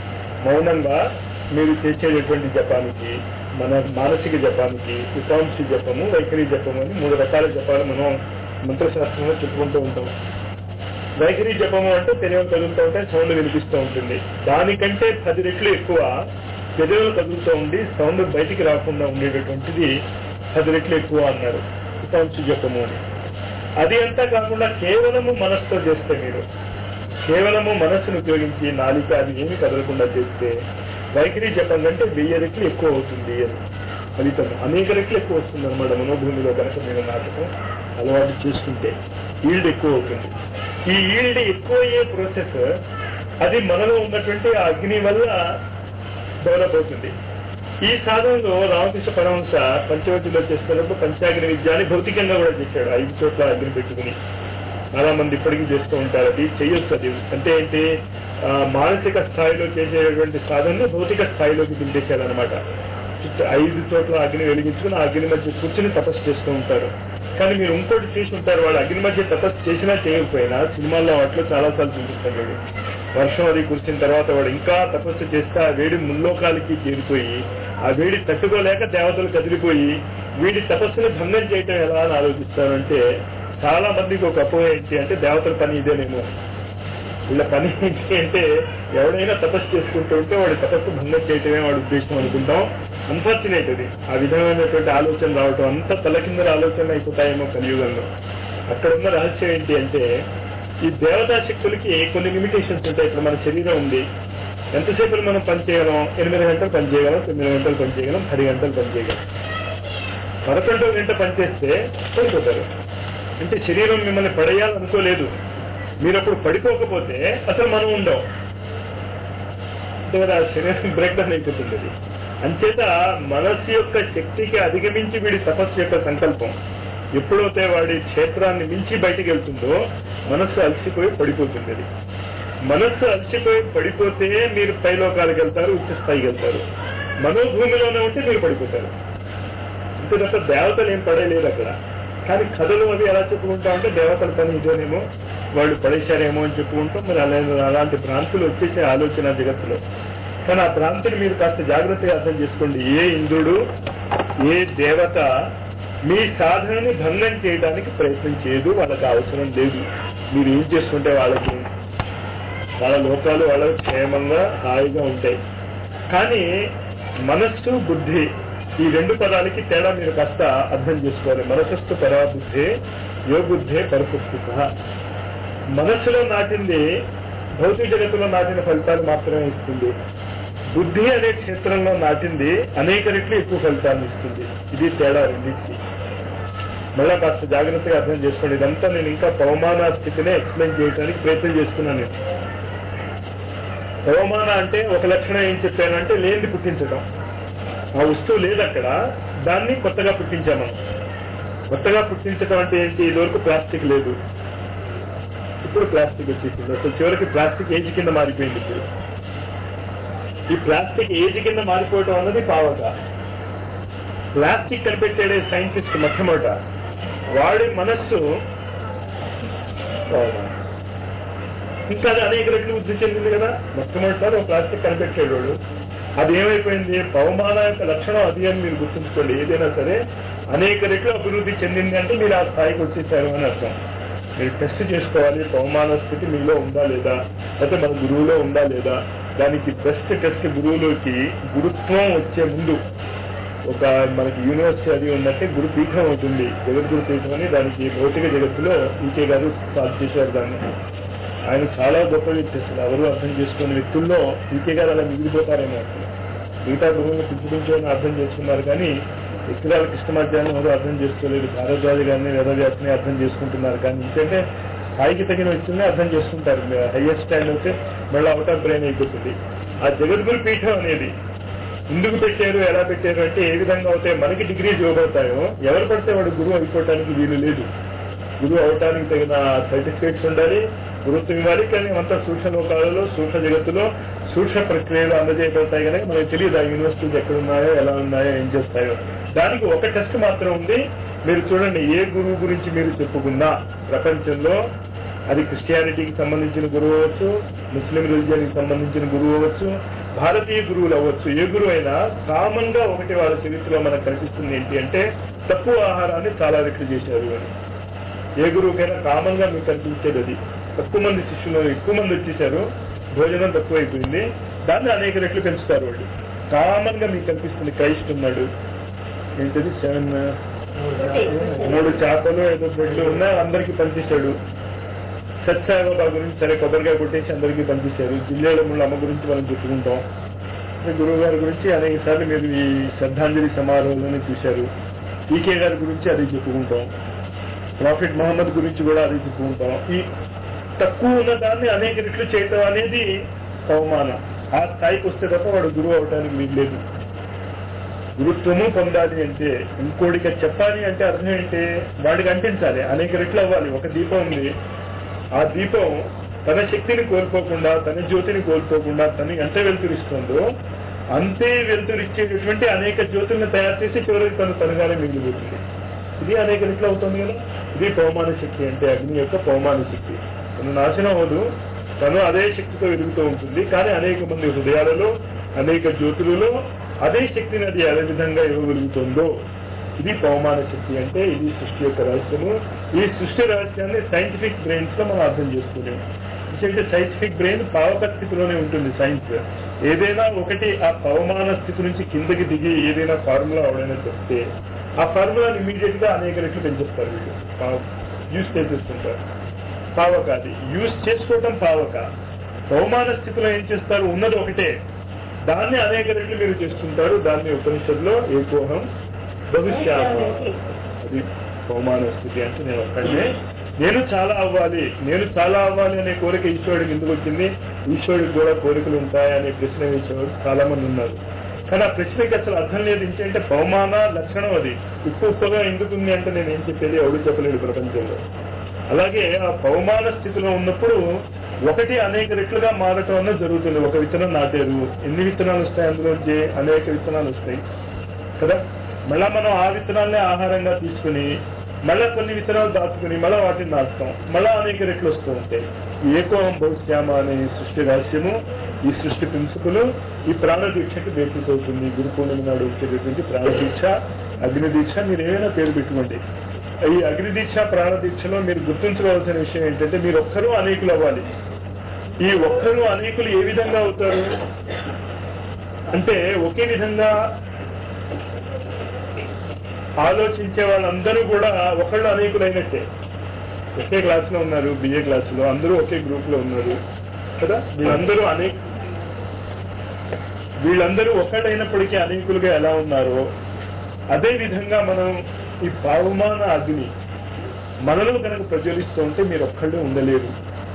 మౌనంగా మీరు చేసేటటువంటి జపానికి మన మానసిక జపానికి విశాంశి జపము వైఖరి జపము అని మూడు రకాల జపాలు మనం మంత్రశాస్త్రంలో చెప్పుకుంటూ ఉంటాం వైఖరి జపము అంటే పెదవులు కదులుతూ ఉంటాయి సౌండ్ వినిపిస్తూ ఉంటుంది దానికంటే పది రెట్లు ఎక్కువ పెదవులు కదులుతూ ఉండి సౌండ్ బయటికి రాకుండా ఉండేటటువంటిది పది రెట్లు ఎక్కువ అన్నారు విశాంశి జపము అని అది అంతా కాకుండా కేవలము మనస్సుతో చేస్తే మీరు కేవలము మనస్సును ఉపయోగించి నాలిక అది ఏమి కదలకుండా చేస్తే వైఖరి జపం కంటే వెయ్యి రెట్లు ఎక్కువ అవుతుంది అని ఫలితం అనేక రెట్లు ఎక్కువ వస్తుంది అనమాట మనోభూమిలో కనుక మీరు నాటకం అలవాటు చేసుకుంటే ఈల్డ్ ఎక్కువ అవుతుంది ఈ ఈల్డ్ ఎక్కువ అయ్యే ప్రాసెస్ అది మనలో ఉన్నటువంటి ఆ అగ్ని వల్ల డెవలప్ అవుతుంది ఈ సాధనలో రామకృష్ణ పరమహంస పంచవటిలో చేస్తున్నప్పుడు పంచాగ్ని విద్యాన్ని భౌతికంగా కూడా చేశాడు ఐదు చోట్ల అగ్ని పెట్టుకుని చాలా మంది ఇప్పటికీ చేస్తూ ఉంటారు అది చెయ్యొచ్చు అది అంటే ఏంటి ఆ, మానసిక స్థాయిలో చేసేటువంటి సాధనని భౌతిక స్థాయిలోకి దింపేశారనమాట ఐదు చోట్ల అగ్ని వెలిగించుకుని ఆ అగ్ని మధ్య కూర్చుని తపస్సు చేస్తూ ఉంటారు కానీ మీరు ఇంకోటి చేసి ఉంటారు వాళ్ళు అగ్ని మధ్య తపస్సు చేసినా చేయకపోయినా సినిమాల్లో వాటిలో చాలా సార్లు చూపిస్తారు వాడు వర్షం అది కురిసిన తర్వాత వాడు ఇంకా తపస్సు చేస్తే ఆ వేడి ముల్లోకాలకి చేరిపోయి ఆ వేడి తట్టుకోలేక దేవతలు కదిలిపోయి వీడి తపస్సుని భంగం చేయటం ఎలా అని ఆలోచిస్తారంటే చాలా మందికి ఒక అపోహ ఏంటి అంటే దేవతల పని ఇదేనేమో వీళ్ళ పని ఏంటి అంటే ఎవడైనా తపస్సు చేసుకుంటూ ఉంటే వాడి తపస్సు భంగం చేయటమే వాడి ఉద్దేశం అనుకుంటాం అన్ఫార్చునేట్ అది ఆ విధమైనటువంటి ఆలోచన రావటం అంతా తలకిందల ఆలోచన అయిపోతాయేమో కలియుగంలో అక్కడ ఉన్న రహస్యం ఏంటి అంటే ఈ దేవతా శక్తులకి కొన్ని లిమిటేషన్స్ ఉంటాయి ఇప్పుడు మన శరీరం ఉంది ఎంతసేపు మనం పని చేయగలం ఎనిమిది గంటలు పని చేయగలం తొమ్మిది గంటలు పని చేయగలం పది గంటలు పని చేయగలం పదకొండో గంట పనిచేస్తే పడిపోతారు అంటే శరీరం మిమ్మల్ని పడేయాలనుకోలేదు మీరు అప్పుడు పడిపోకపోతే అసలు మనం ఉండం అంటే మరి ఆ శరీరం బ్రేక్ డౌన్ అయిపోతుంది అది అంచేత మనస్సు యొక్క శక్తికి అధిగమించి వీడి తపస్సు యొక్క సంకల్పం ఎప్పుడైతే వాడి క్షేత్రాన్ని మించి బయటికి వెళ్తుందో మనస్సు అలసిపోయి పడిపోతుంది అది మనస్సు అలసిపోయి పడిపోతే మీరు పైలోకాలకు వెళ్తారు ఉచ్చ స్థాయికి వెళ్తారు మనోభూమిలోనే ఉంటే మీరు పడిపోతారు ఇంత తప్ప దేవతలు ఏం పడేలేదు అక్కడ కానీ కథలు అవి ఎలా చెప్పుకుంటా ఉంటే దేవతల పని ఇదేనేమో వాళ్ళు పడేశారేమో అని చెప్పుకుంటాం మరి అలా అలాంటి భ్రాంతులు వచ్చేసే ఆలోచన జగత్తులో కానీ ఆ భ్రాంతిని మీరు కాస్త జాగ్రత్తగా అర్థం చేసుకోండి ఏ ఇంద్రుడు ఏ దేవత మీ సాధనని భంగం చేయడానికి ప్రయత్నం చేయదు వాళ్ళకి అవసరం లేదు మీరు ఏం చేసుకుంటే వాళ్ళకి వాళ్ళ లోకాలు వాళ్ళ క్షేమంగా హాయిగా ఉంటాయి కానీ మనస్సు బుద్ధి ఈ రెండు పదాలకి తేడా మీరు కాస్త అర్థం చేసుకోవాలి మనసస్సు పరా బుద్ధి యో బుద్ధే పరపుస్తుత మనస్సులో నాటింది భౌతిక జగత్తులో నాటిన ఫలితాలు మాత్రమే ఇస్తుంది బుద్ధి అనే క్షేత్రంలో నాటింది అనేక రెట్లు ఎక్కువ ఫలితాన్ని ఇస్తుంది ఇది తేడా రెండింటికి మళ్ళా కాస్త జాగ్రత్తగా అర్థం చేసుకోండి ఇదంతా నేను ఇంకా పవమాన స్థితినే ఎక్స్ప్లెయిన్ చేయడానికి ప్రయత్నం చేస్తున్నాను నేను పవమాన అంటే ఒక లక్షణం ఏం చెప్పానంటే లేనిది పుట్టించడం ఆ వస్తువు లేదు అక్కడ దాన్ని కొత్తగా పుట్టించాం మనం కొత్తగా పుట్టించడం అంటే ఏంటి ఇదివరకు ప్లాస్టిక్ లేదు ఇప్పుడు ప్లాస్టిక్ వచ్చేసింది అసలు చివరికి ప్లాస్టిక్ ఏజ్ కింద మారిపోయింది ఇప్పుడు ఈ ప్లాస్టిక్ ఏజ్ కింద మారిపోవటం అన్నది పావక ప్లాస్టిక్ కనిపెట్టాడే సైంటిస్ట్ మొట్టమొదట వాడి మనస్సు పవమానం. ఇంకా అది అనేక రెట్లు వృద్ధి చెందింది కదా మొట్టమొదటిసారి ఒక ప్లాస్టిక్ కనిపెట్టాడు వాడు అది ఏమైపోయింది పవమాన యొక్క లక్షణం అది అని మీరు గుర్తుంచుకోండి ఏదైనా సరే అనేక రెట్లు అభివృద్ధి చెందింది అంటే మీరు ఆ స్థాయికి వచ్చేసారు అని అర్థం మీరు టెస్ట్ చేసుకోవాలి పవమాన స్థితి మీలో ఉందా లేదా లేకపోతే మన గురువులో ఉందా లేదా దానికి బెస్ట్ టెస్ట్ గురువులోకి గురుత్వం వచ్చే ముందు ఒక మనకి యూనివర్సిటీ అది ఉందంటే గురు పీఠం ఉంటుంది జగద్గురు పీఠం అని దానికి భౌతిక జగత్తులో ఈకే గారు స్టార్ట్ చేశారు దాన్ని ఆయన చాలా గొప్ప వ్యక్తి అసలు ఎవరు అర్థం చేసుకునే వ్యక్తుల్లో ఈకే గారు అలా మిగిలిపోతారేమో అసలు మిగతా గురువులు పిచ్చి అని అర్థం చేసుకున్నారు కానీ విక్రాల కృష్ణమాధ్యాన్ని ఎవరు అర్థం చేసుకోలేదు భారద్వాజ గారిని వేదవ్యాసని అర్థం చేసుకుంటున్నారు కానీ ఎందుకంటే స్థాయికి తగిన వ్యక్తుల్ని అర్థం చేసుకుంటారు హైయెస్ట్ స్టాండ్ అయితే మళ్ళీ అవుట్ ఆఫ్ బ్రెయిన్ అయిపోతుంది ఆ జగద్గురు పీఠం అనేది ఎందుకు పెట్టారు ఎలా పెట్టారు అంటే ఏ విధంగా అవుతాయి మనకి డిగ్రీస్ ఇవ్వబడతాయో ఎవరు పడితే వాడు గురువు అయిపోవటానికి వీలు లేదు గురువు అవటానికి తగిన సర్టిఫికేట్స్ ఉండాలి గురుత్వం ఇవ్వాలి కానీ అంతా సూక్ష్మ లోకాలలో సూక్ష్మ జగత్తులో సూక్ష్మ ప్రక్రియలు అందజేయబడతాయి కనుక మనకు తెలియదు ఆ యూనివర్సిటీస్ ఎక్కడ ఉన్నాయో ఎలా ఉన్నాయో ఏం చేస్తాయో దానికి ఒక టెస్ట్ మాత్రం ఉంది మీరు చూడండి ఏ గురువు గురించి మీరు చెప్పుకున్నా ప్రపంచంలో అది క్రిస్టియానిటీకి సంబంధించిన గురువు అవ్వచ్చు ముస్లిం రిలీజియన్ కి సంబంధించిన గురువు అవ్వచ్చు భారతీయ గురువులు అవ్వచ్చు ఏ గురువు అయినా కామన్ గా ఒకటి వాళ్ళ చరిత్రలో మనకు కనిపిస్తుంది ఏంటి అంటే తక్కువ ఆహారాన్ని చాలా రెట్లు చేశారు అని ఏ గురువుకైనా కామన్ గా మీకు కనిపించేది అది తక్కువ మంది శిష్యులు ఎక్కువ మంది వచ్చేసారు భోజనం తక్కువ అయిపోయింది దాన్ని అనేక రెట్లు పెంచుతారు వాళ్ళు కామన్ గా మీకు కనిపిస్తుంది క్రైస్ట్ ఉన్నాడు ఏంటది సెవెన్ మూడు చేపలు ఏదో బ్రెడ్లు ఉన్నా అందరికి పంచేశాడు సత్సాయిబాబా గురించి సరే కొబ్బరికాయ కొట్టేసి అందరికీ పంపించారు జిల్లేల ముళ్ళ అమ్మ గురించి మనం చెప్పుకుంటాం గురువు గారి గురించి అనేక సార్లు మీరు ఈ శ్రద్ధాంజలి సమారోహంలోనే చూశారు ఈకే గారి గురించి అది చెప్పుకుంటాం ప్రాఫిట్ మహమ్మద్ గురించి కూడా అది చెప్పుకుంటాం ఈ తక్కువ ఉన్న దాన్ని అనేక రెట్లు చేయటం అనేది అవమానం ఆ స్థాయికి వస్తే తప్ప వాడు గురువు అవటానికి వీల్లేదు గురుత్వము పొందాలి అంటే ఇంకోటిగా చెప్పాలి అంటే అర్థం ఏంటి వాడికి అంటించాలి అనేక రెట్లు అవ్వాలి ఒక దీపం ఉంది ఆ దీపం తన శక్తిని కోల్పోకుండా తన జ్యోతిని కోల్పోకుండా తను ఎంత వెలుతురిస్తుందో అంతే వెలుతురిచ్చేటటువంటి అనేక జ్యోతులను తయారు చేసి చివరికి తను తనగానే మిగిలిపోతుంది ఇది అనేక రెట్లు అవుతుంది కదా ఇది పవమాన శక్తి అంటే అగ్ని యొక్క పవమాన శక్తి తను నాశనం అవ్వదు తను అదే శక్తితో వెలుగుతూ ఉంటుంది కానీ అనేక మంది హృదయాలలో అనేక జ్యోతులలో అదే శక్తిని అది అదే విధంగా ఇవ్వగలుగుతుందో ఇది పవమాన శక్తి అంటే ఇది సృష్టి యొక్క రహస్యము ఈ సృష్టి రహస్యాన్ని సైంటిఫిక్ బ్రెయిన్స్ లో మనం అర్థం చేసుకోలేము ఎందుకంటే సైంటిఫిక్ బ్రెయిన్ పావక స్థితిలోనే ఉంటుంది సైన్స్ ఏదైనా ఒకటి ఆ పవమాన స్థితి నుంచి కిందకి దిగి ఏదైనా ఫార్ములా ఎవడైనా చెప్తే ఆ ఫార్ములాని ఇమీడియట్ గా అనేక రెట్లు పెంచేస్తారు వీళ్ళు యూజ్ చేసేస్తుంటారు పావక అది యూజ్ చేసుకోవటం పావక పవమాన స్థితిలో ఏం చేస్తారు ఉన్నది ఒకటే దాన్ని అనేక రెట్లు మీరు చేస్తుంటారు దాన్ని ఉపనిషత్తులో ఏకోహం భవిష్యామ అది పవమాన స్థితి అంటే నేను ఒక్కడే నేను చాలా అవ్వాలి నేను చాలా అవ్వాలి అనే కోరిక ఈశ్వరుడికి ఎందుకు వచ్చింది ఈశ్వరుడికి కూడా కోరికలు ఉంటాయి అనే ప్రశ్న వేసేవాడు చాలా మంది ఉన్నారు కానీ ఆ ప్రశ్నకి అసలు అర్థం లేదు ఏంటంటే పవమాన లక్షణం అది ఉప్పు ఉప్పుగా ఎందుకుంది అంటే నేను ఏం చెప్పేది ఎవడు చెప్పలేడు ప్రపంచంలో అలాగే ఆ పవమాన స్థితిలో ఉన్నప్పుడు ఒకటి అనేక రెట్లుగా మారటం అన్నది జరుగుతుంది ఒక విత్తనం నాటారు ఎన్ని విత్తనాలు వస్తాయి అందులోంచి అనేక విత్తనాలు వస్తాయి కదా మళ్ళా మనం ఆ విత్తనాలనే ఆహారంగా తీసుకుని మళ్ళా కొన్ని విత్తనాలు దాచుకుని మళ్ళా వాటిని నాటుతాం మళ్ళా అనేక రెట్లు వస్తూ ఉంటాయి ఈ ఏకోహం భవిష్యామ అనే ఈ సృష్టి రహస్యము ఈ సృష్టి ప్రిన్సిపల్ ఈ ప్రాణ దీక్షకి బేసిస్ అవుతుంది గురు పూర్ణిమ నాడు వచ్చేటటువంటి ప్రాణ దీక్ష అగ్ని దీక్ష మీరు ఏమైనా పేరు పెట్టుకోండి ఈ అగ్ని దీక్ష ప్రాణ దీక్షలో మీరు గుర్తుంచుకోవాల్సిన విషయం ఏంటంటే మీరు ఒక్కరూ అనేకులు అవ్వాలి ఈ ఒక్కరు అనేకులు ఏ విధంగా అవుతారు అంటే ఒకే విధంగా ఆలోచించే వాళ్ళందరూ కూడా ఒకళ్ళు అనేకులైనట్టే ఒకే క్లాస్ లో ఉన్నారు బిఏ క్లాస్ లో అందరూ ఒకే గ్రూప్ లో ఉన్నారు కదా వీళ్ళందరూ అనేక వీళ్ళందరూ ఒకటైనప్పటికీ అనేకులుగా ఎలా ఉన్నారో అదే విధంగా మనం ఈ పావమాన అగ్ని మనలో కనుక ప్రజ్వలిస్తూ ఉంటే మీరు ఒక్కళ్ళు ఉండలేరు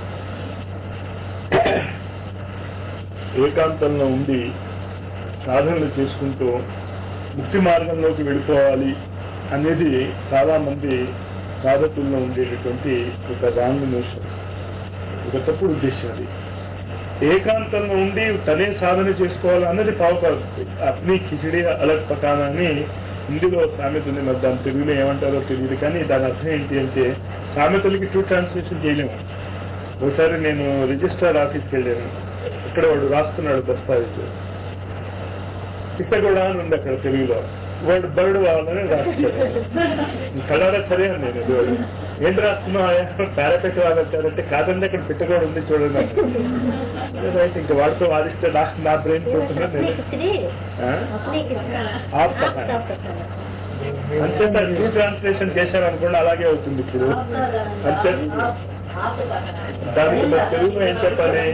ఏకాంతంలో ఉండి సాధనలు చేసుకుంటూ ముక్తి మార్గంలోకి వెళ్ళిపోవాలి అనేది చాలా మంది సాధకుల్లో ఉండేటటువంటి ఒక రాంగ్ నోషన్ ఒక తప్పుడు ఉద్దేశం అది ఏకాంతంలో ఉండి తనే సాధన చేసుకోవాలి అన్నది పావుకాదు అగ్ని కిచిడి అలగ్ పకానా అని హిందీలో సామెత ఉంది మరి దాని తెలుగులో ఏమంటారో తెలియదు కానీ దాని అర్థం ఏంటి అంటే సామెతలకి ట్రూ ట్రాన్స్లేషన్ చేయలేము ఒకసారి నేను రిజిస్ట్రార్ ఆఫీస్కి వెళ్ళాను ఇక్కడ వాడు రాస్తున్నాడు దస్తావేజు పిట్టగొడ అని ఉంది అక్కడ తెలుగులో వాడు బరుడు కావాలని రాస్తున్నాడు కళ్ళారా సరే అని నేను ఇది వాడు. ఏంటి రాస్తున్నావు పారాపెట్ వాళ్ళంటే కాదండి అక్కడ పిట్టగోడ ఉంది చూడండి అన్నాడు. రైట్ ఇంకా వాడితో వాదిస్తే నా నా బ్రెయిన్ పోతున్నా నేను ఆ? ఆప్ పకానా. అంచేత ట్రూ ట్రాన్స్లేషన్ చేశారనుకోండి అలాగే అవుతుంది ఇప్పుడు అంతే దానికి మరి తెలుగులో ఏం చెప్పాలి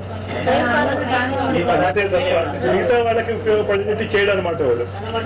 అంతే తప్ప మిగతా వాళ్ళకి ఉపయోగపడేది చేయడం అనమాట వాడు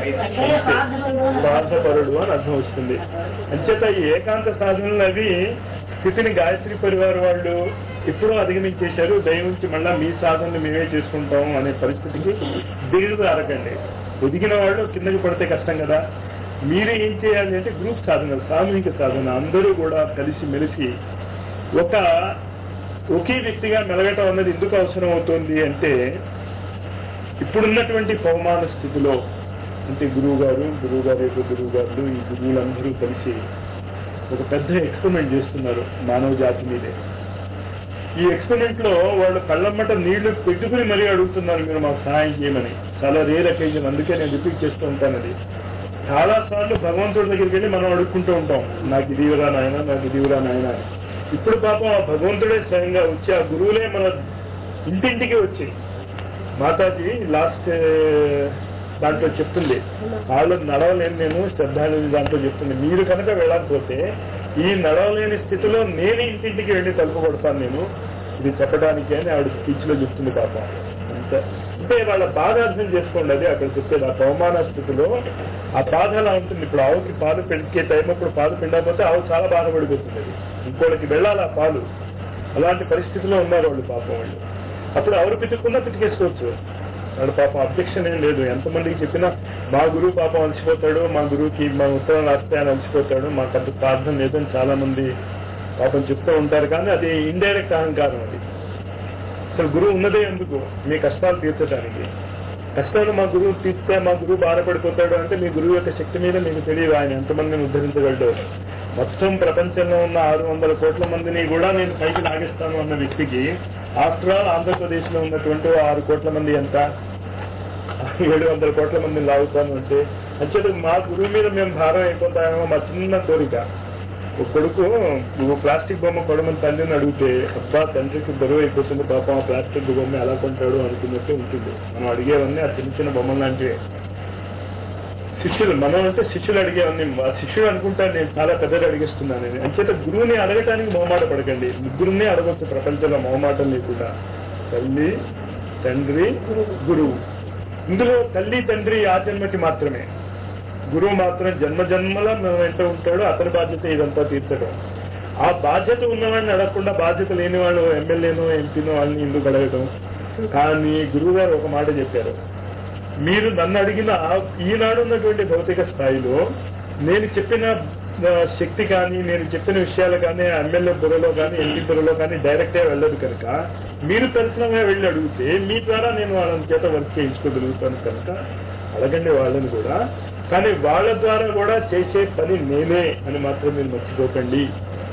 బాధపరుడు అని అర్థం వస్తుంది అంచేత ఈ ఏకాంత సాధనలు అవి స్థితిని గాయత్రి పరివార్ వాళ్ళు ఎప్పుడో అధిగమించేశారు దయవుంచి మళ్ళా మీ సాధనలు మేమే చేసుకుంటాం అనే పరిస్థితికి దిగులు అరకండి ఒదిగిన వాళ్ళు కిందకి పడితే కష్టం కదా మీరు ఏం చేయాలి అంటే గ్రూప్ సాధన సామూహిక సాధన అందరూ కూడా కలిసి మెలిసి ఒక ఒకే వ్యక్తిగా మెలగటం అన్నది ఎందుకు అవసరం అవుతుంది అంటే ఇప్పుడున్నటువంటి పవమాన స్థితిలో అంటే గురువు గారు గురువు గారు యొక్క గురువు గారు ఈ గురువులందరూ కలిసి ఒక పెద్ద ఎక్స్పెరిమెంట్ చేస్తున్నారు మానవ జాతి మీదే ఈ ఎక్స్పెరిమెంట్ లో వాళ్ళు కళ్ళమ్మట నీళ్లు పెట్టుకుని మరీ అడుగుతున్నారు మీరు మాకు సహాయం చేయమని చాలా రేర్ అకేజన్ అందుకే నేను రిపీట్ చేస్తూ ఉంటాను అది చాలా సార్లు భగవంతుడి దగ్గరికి వెళ్ళి మనం అడుక్కుంటూ ఉంటాం నాకు ఇది ఇవ్వరా నాయన నాకు ఇది ఇవ్వరా నాయన అని. ఇప్పుడు పాపం ఆ భగవంతుడే స్వయంగా వచ్చి ఆ గురువులే మన ఇంటింటికి వచ్చి మాతాజీ లాస్ట్ దాంట్లో చెప్తుంది వాళ్ళు నడవలేని నేను శ్రద్ధాంజలి దాంట్లో చెప్తుంది మీరు కనుక వెళ్ళకపోతే ఈ నడవలేని స్థితిలో నేను ఇంటింటికి వెళ్ళి తలుపు కొడతాను నేను ఇది చెప్పడానికి అని ఆవిడ స్పీచ్ లో చెప్తుంది పాపం అంతే అంటే వాళ్ళ బాధ అర్థం చేసుకోండి అది అక్కడ చెప్పేది ఆ అవమాన స్థితిలో ఆ బాధ ఎలా ఉంటుంది ఇప్పుడు ఆవుకి పాలు పెంచే టైం అప్పుడు పాలు పిండకపోతే ఆవు చాలా బాధపడిపోతుంది అది ఇంకోటికి వెళ్ళాలి ఆ పాలు అలాంటి పరిస్థితిలో ఉన్నారు వాళ్ళు పాపం వాళ్ళు అప్పుడు ఎవరు పితుక్కున్నా పితికేసుకోవచ్చు వాడు పాపం అబ్జెక్షన్ ఏం లేదు ఎంతమందికి చెప్పినా మా గురువు పాపం అలసిపోతాడు మా గురువుకి మా ఉత్తరం రాస్తే ఆయన అలసిపోతాడు మాకు అంత ప్రార్థన లేదని చాలా మంది పాపం చెప్తూ ఉంటారు కానీ అది ఇండైరెక్ట్ అహంకారం అది అసలు గురువు ఉన్నదే ఎందుకు మీ కష్టాలు తీర్చడానికి కష్టాలు మా గురువు తీర్స్తే మా గురువు బాధపడిపోతాడు అంటే మీ గురువు యొక్క శక్తి మీద మీకు తెలియదు ఆయన ఎంతమందిని ఉద్ధరించగలడు మొత్తం ప్రపంచంలో ఉన్న ఆరు వందల కోట్ల మందిని కూడా నేను పైకి లాగిస్తాను అన్న వ్యక్తికి ఆఫ్టర్ ఆల్ ఆంధ్రప్రదేశ్ లో ఉన్నటువంటి ఆరు కోట్ల మంది ఎంత ఏడు వందల కోట్ల మందిని లాగుతాను అంటే అంచేత మా గురువు మీద మేము భారం అయిపోతామేమో మా చిన్న కోరిక ఒక కొడుకు నువ్వు ప్లాస్టిక్ బొమ్మ కొడమని తండ్రిని అడిగితే అబ్బా తండ్రికి బరువు అయిపోతుంది పాపం ఆ ప్లాస్టిక్ బొమ్మ ఎలా కొంటాడు అనుకున్నట్టు ఉంటుంది మనం అడిగేవన్నీ ఆ చిన్న చిన్న బొమ్మలు లాంటివే శిష్యులు మనం అంటే శిష్యులు అడిగేవన్నీ ఆ శిష్యుడు అనుకుంటాను నేను చాలా పెద్దది అడిగిస్తున్నాను అని అంచేత గురువుని అడగటానికి మొహమాట పడకండి ముగ్గురునే అడగొచ్చు ప్రపంచంలో మొహమాటం లేకుండా తల్లి తండ్రి గురువు ఇందులో తల్లి తండ్రి ఆ జన్మకి మాత్రమే గురువు మాత్రం జన్మ జన్మల మనం ఎంత ఉంటాడో అతని బాధ్యత ఇదంతా తీర్చడం ఆ బాధ్యత ఉన్నవాడిని అడగకుండా బాధ్యత లేని వాళ్ళు ఎమ్మెల్యేనో ఎంపీనో వాళ్ళని ఎందుకు అడగటం కానీ గురువు గారు ఒక మాట చెప్పారు మీరు నన్ను అడిగిన ఈనాడు ఉన్నటువంటి భౌతిక స్థాయిలో నేను చెప్పిన ఆ, శక్తి కానీ నేను చెప్పిన విషయాలు కానీ ఎమ్మెల్యే బుర్రలో కానీ ఎంపీ బుర్రలో కానీ డైరెక్ట్ గా వెళ్ళదు కనుక మీరు పర్సనల్గా వెళ్ళి అడిగితే మీ ద్వారా నేను వాళ్ళ చేత వర్క్ చేయించుకోగలుగుతాను కనుక అడగండి వాళ్ళని కూడా కానీ వాళ్ళ ద్వారా కూడా చేసే పని నేనే అని మాత్రం మీరు మర్చిపోకండి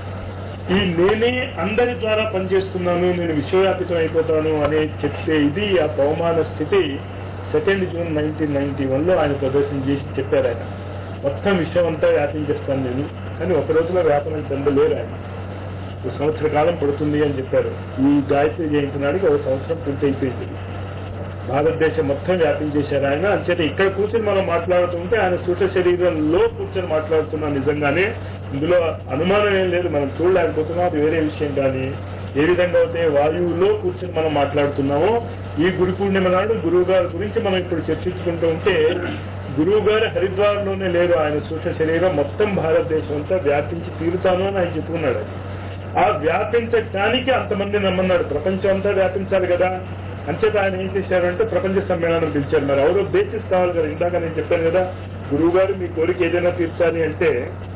ఈ నేనే అందరి ద్వారా పనిచేస్తున్నాను నేను విశ్వవ్యాపితం అయిపోతాను అనే చెప్తే ఇది ఆ పవమాన స్థితి second June nineteen ninety one లో ఆయన ప్రదర్శన చేసి చెప్పారు ఆయన మొత్తం విశ్వం అంతా వ్యాపించేస్తాను నేను కానీ ఒక రోజులో వ్యాపనం చెందలేరు ఆయన ఒక సంవత్సర కాలం పడుతుంది అని చెప్పారు ఈ గాయత్రి జయంతి నాడికి ఒక సంవత్సరం పూర్తి అయిపోయింది భారతదేశం మొత్తం వ్యాపించేశారు ఆయన అంచేత ఇక్కడ కూర్చొని మనం మాట్లాడుతుంటే ఆయన సూట శరీరంలో కూర్చొని మాట్లాడుతున్నాం నిజంగానే ఇందులో అనుమానం ఏం లేదు మనం చూడలేకపోతున్నాం అది వేరే విషయం కానీ ఏ విధంగా అయితే వాయువులో కూర్చొని మనం మాట్లాడుతున్నామో ఈ గురు పూర్ణిమ నాడు గురువు గారి గురించి మనం ఇప్పుడు చర్చించుకుంటూ ఉంటే గురువు గారు హరిద్వార్లోనే లేరు ఆయన సూక్ష్మ శరీరం మొత్తం భారతదేశం అంతా వ్యాపించి తీరుతాను అని ఆయన చెప్పుకున్నాడు అది. ఆ వ్యాపించటానికి అంతమంది నమ్మన్నాడు ప్రపంచం అంతా వ్యాపించాలి కదా అంచేత ఆయన ఏం చేశారంటే ప్రపంచ సమ్మేళనం పిలిచారు మరి ఎవరో బేసిస్ కావాలి కదా ఇందాక నేను చెప్పాను కదా గురువు గారు మీ కోరిక ఏదైనా తీర్చాలి అంటే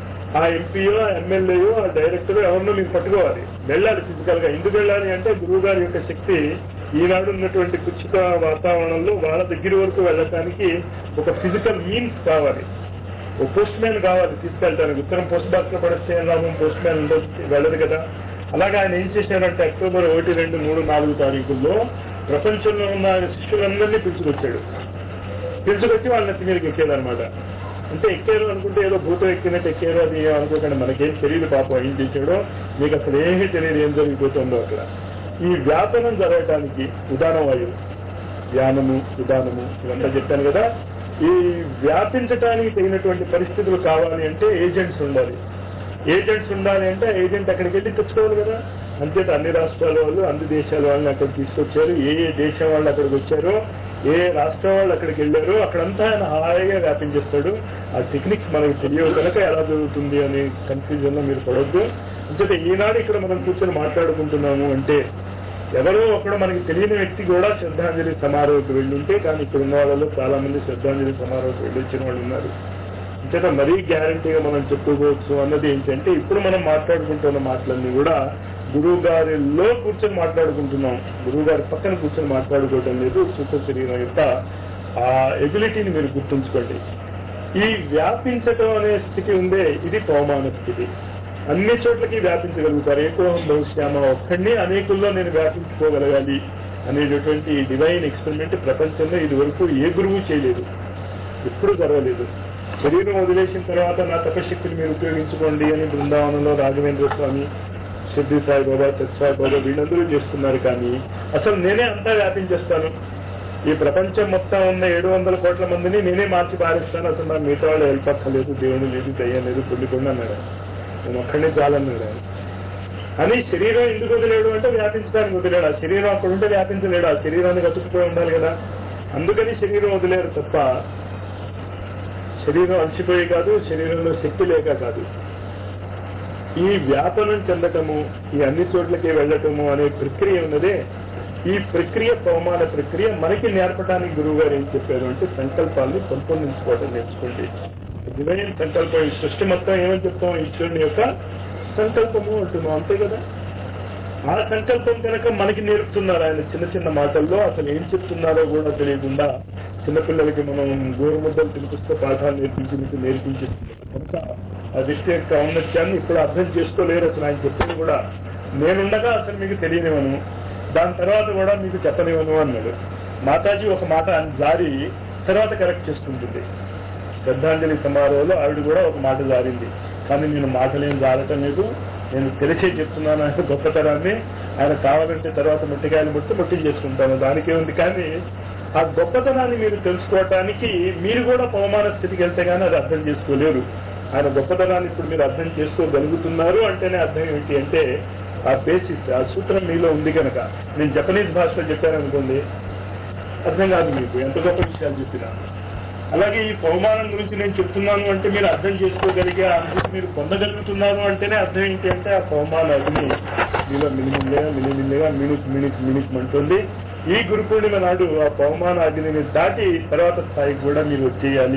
ఆ ఎంపీయో ఎమ్మెల్యేయో ఆ డైరెక్టర్ ఎవరినో మీకు పట్టుకోవాలి వెళ్ళాలి ఫిజికల్ గా ఎందుకు వెళ్ళాలి అంటే గురువు గారి యొక్క శక్తి ఈనాడు ఉన్నటువంటి కుచిత వాతావరణంలో వాళ్ళ దగ్గర వరకు వెళ్ళటానికి ఒక ఫిజికల్ మీన్స్ కావాలి ఓ పోస్ట్ మ్యాన్ కావాలి తీసుకెళ్ళడానికి ఉత్తరం పోస్ట్ బాక్స్ లో పడిస్తే లాభం పోస్ట్ మ్యాన్ ఉండదు వెళ్ళదు కదా అలాగే ఆయన ఏం చేశారంటే అక్టోబర్ ఒకటి రెండు మూడు నాలుగు తారీఖుల్లో ప్రపంచంలో ఉన్న ఆయన శిష్యులందరినీ పిలుచుకొచ్చాడు పిలుచుకొచ్చి వాళ్ళ నెత్తి మీదకి ఎక్కేదన్నమాట అంటే ఎక్కారు అనుకుంటే ఏదో భూతం ఎక్కినట్టు ఎక్కారు అది ఏం అనుకోకండి మనకేం తెలియదు పాపం ఏం చేశాడో మీకు అసలు ఏమీ తెలియదు ఏం జరిగిపోతుందో అక్కడ ఈ వ్యాపనం జరగటానికి ఉదాహరణ వాయువు ధ్యానము విధానము ఇవంతా చెప్పాను కదా ఈ వ్యాపించటానికి తగినటువంటి పరిస్థితులు కావాలి అంటే ఏజెంట్స్ ఉండాలి ఏజెంట్స్ ఉండాలి అంటే ఏజెంట్ అక్కడికి వెళ్ళి తెచ్చుకోవాలి కదా అంతేత అన్ని రాష్ట్రాల వాళ్ళు అన్ని దేశాల వాళ్ళని అక్కడికి తీసుకొచ్చారు ఏ ఏ దేశం వాళ్ళు అక్కడికి వచ్చారో ఏ రాష్ట్రం వాళ్ళు అక్కడికి వెళ్ళారో అక్కడంతా ఆయన హాయిగా వ్యాపించేస్తాడు ఆ టెక్నిక్స్ మనకు తెలియవు కనుక ఎలా జరుగుతుంది అనే కన్ఫ్యూజన్ లో మీరు పడవద్దు అంతేత ఈనాడు ఇక్కడ మనం కూర్చొని మాట్లాడుకుంటున్నాము అంటే ఎవరో ఒకడు మనకి తెలియని వ్యక్తి కూడా శ్రద్ధాంజలి సమారోహకు వెళ్ళుంటే కానీ ఇక్కడ ఉన్న వాళ్ళలో చాలా మంది శ్రద్ధాంజలి సమారోహకు వెళ్ళి వచ్చిన వాళ్ళు ఉన్నారు అంతేత మరీ గ్యారంటీగా మనం చెప్పుకోవచ్చు అన్నది ఏంటంటే ఇప్పుడు మనం మాట్లాడుకుంటున్న మాటలన్నీ కూడా గురువు గారిలో కూర్చొని మాట్లాడుకుంటున్నాం గురువు గారి పక్కన కూర్చొని మాట్లాడుకోవటం లేదు సూక్ష్మ శరీరం యొక్క ఆ ఎబిలిటీని మీరు గుర్తుంచుకోండి ఈ వ్యాపించటం అనే స్థితి ఉందే ఇది పవమాన స్థితి అన్ని చోట్లకి వ్యాపించగలుగుతారు ఏకోహం భవిష్యామ ఒక్కడిని అనేకుల్లో నేను వ్యాపించుకోగలగాలి అనేటటువంటి ఈ డివైన్ ఎక్స్పెరిమెంట్ ప్రపంచంలో ఇది వరకు ఏ గురువు చేయలేదు ఎప్పుడు జరగలేదు శరీరం వదిలేసిన తర్వాత నా తపశక్తిని మీరు ఉపయోగించుకోండి అని బృందావనంలో రాఘవేంద్ర స్వామి సిద్ధి సాయిబాబా సత్సాయిబాబా వీళ్ళందరూ చేస్తున్నారు కానీ అసలు నేనే అంతా వ్యాపించేస్తాను ఈ ప్రపంచం మొత్తం ఉన్న ఏడు వందల కోట్ల మందిని నేనే మార్చి పారిస్తాను అసలు నాకు మిగతా వాళ్ళు హెల్ప్ అక్కర్లేదు దేవుడు లేదు దయ్యం లేదు పుల్లి కూడా అన్నాడు ఆయన. నేను ఒక్కడే చాలన్నాడు ఆయన అని శరీరం ఎందుకు వదిలేడు అంటే వ్యాపించడానికి వదిలేడు ఆ శరీరం అక్కడ ఉంటే వ్యాపించలేడు ఆ శరీరాన్ని గతుకుపోయి ఉండాలి కదా అందుకని శరీరం వదిలేరు తప్ప శరీరం అలసిపోయి కాదు శరీరంలో శక్తి లేక కాదు ఈ వ్యాపనం చెందటము ఈ అన్ని చోట్లకి వెళ్ళటము అనే ప్రక్రియ ఉన్నదే ఈ ప్రక్రియ పవమాన ప్రక్రియ మనకి నేర్పడానికి గురువు గారు ఏం చెప్పారు అంటే సంకల్పాన్ని పెంపొందించుకోవడం నేర్చుకోండి డివైన్ సంకల్పం ఈ సృష్టి మొత్తం ఏమని చెప్తాం ఈశ్వరుని యొక్క సంకల్పము అంటున్నాం అంతే కదా ఆ సంకల్పం కనుక మనకి నేర్పుతున్నారు ఆయన చిన్న చిన్న మాటల్లో అసలు ఏం చెప్తున్నారో కూడా తెలియకుండా చిన్నపిల్లలకి మనం గోరుముద్దలు తినిపిస్తే పాఠాలు నేర్పించి నేర్పించేస్తున్నారు కనుక ఆ దృష్టి యొక్క ఔన్నత్యాన్ని ఇప్పుడు అర్థం చేసుకోలేరు అసలు ఆయన చెప్పింది కూడా నేనుండగా అసలు మీకు తెలియనివను దాని తర్వాత కూడా మీకు చెప్పనివను అన్నాడు మాతాజీ ఒక మాట జారి తర్వాత కరెక్ట్ చేసుకుంటుంది శ్రద్ధాంజలి సమారోహంలో ఆవిడ కూడా ఒక మాట జారింది కానీ నేను మాటలేం జారటం లేదు నేను తెలిసే చెప్తున్నాను ఆయన గొప్పతనాన్ని ఆయన కావాలంటే తర్వాత ముట్టికాయలు ముట్టి ముట్టి చేసుకుంటాను దానికే ఉంది కానీ ఆ గొప్పతనాన్ని మీరు తెలుసుకోవటానికి మీరు కూడా పవమాన స్థితికి వెళ్తే గానీ అది అర్థం చేసుకోలేరు ఆయన గొప్పతనాన్ని ఇప్పుడు మీరు అర్థం చేసుకోగలుగుతున్నారు అంటేనే అర్థం ఏంటి అంటే ఆ బేసిస్ ఆ సూత్రం మీలో ఉంది కనుక నేను జపనీస్ భాషలో చెప్పాను అనుకోండి అర్థం కాదు మీకు ఎంత గొప్ప విషయాలు చెప్పినా అలాగే ఈ పవమానం గురించి నేను చెప్తున్నాను అంటే మీరు అర్థం చేసుకోగలిగే ఆ అనుభూతి మీరు పొందగలుగుతున్నారు అంటేనే అర్థం ఏంటి అంటే ఆ పవమాన అగ్ని మీలో మినిమిల్లిగా మినిమిల్లిగా మినిట్ మినిట్ మినిట్ అంటుంది ఈ గురు పూర్ణిమ నాడు ఆ పవమాన అగ్నిని దాటి తర్వాత స్థాయికి కూడా మీరు వచ్చేయాలి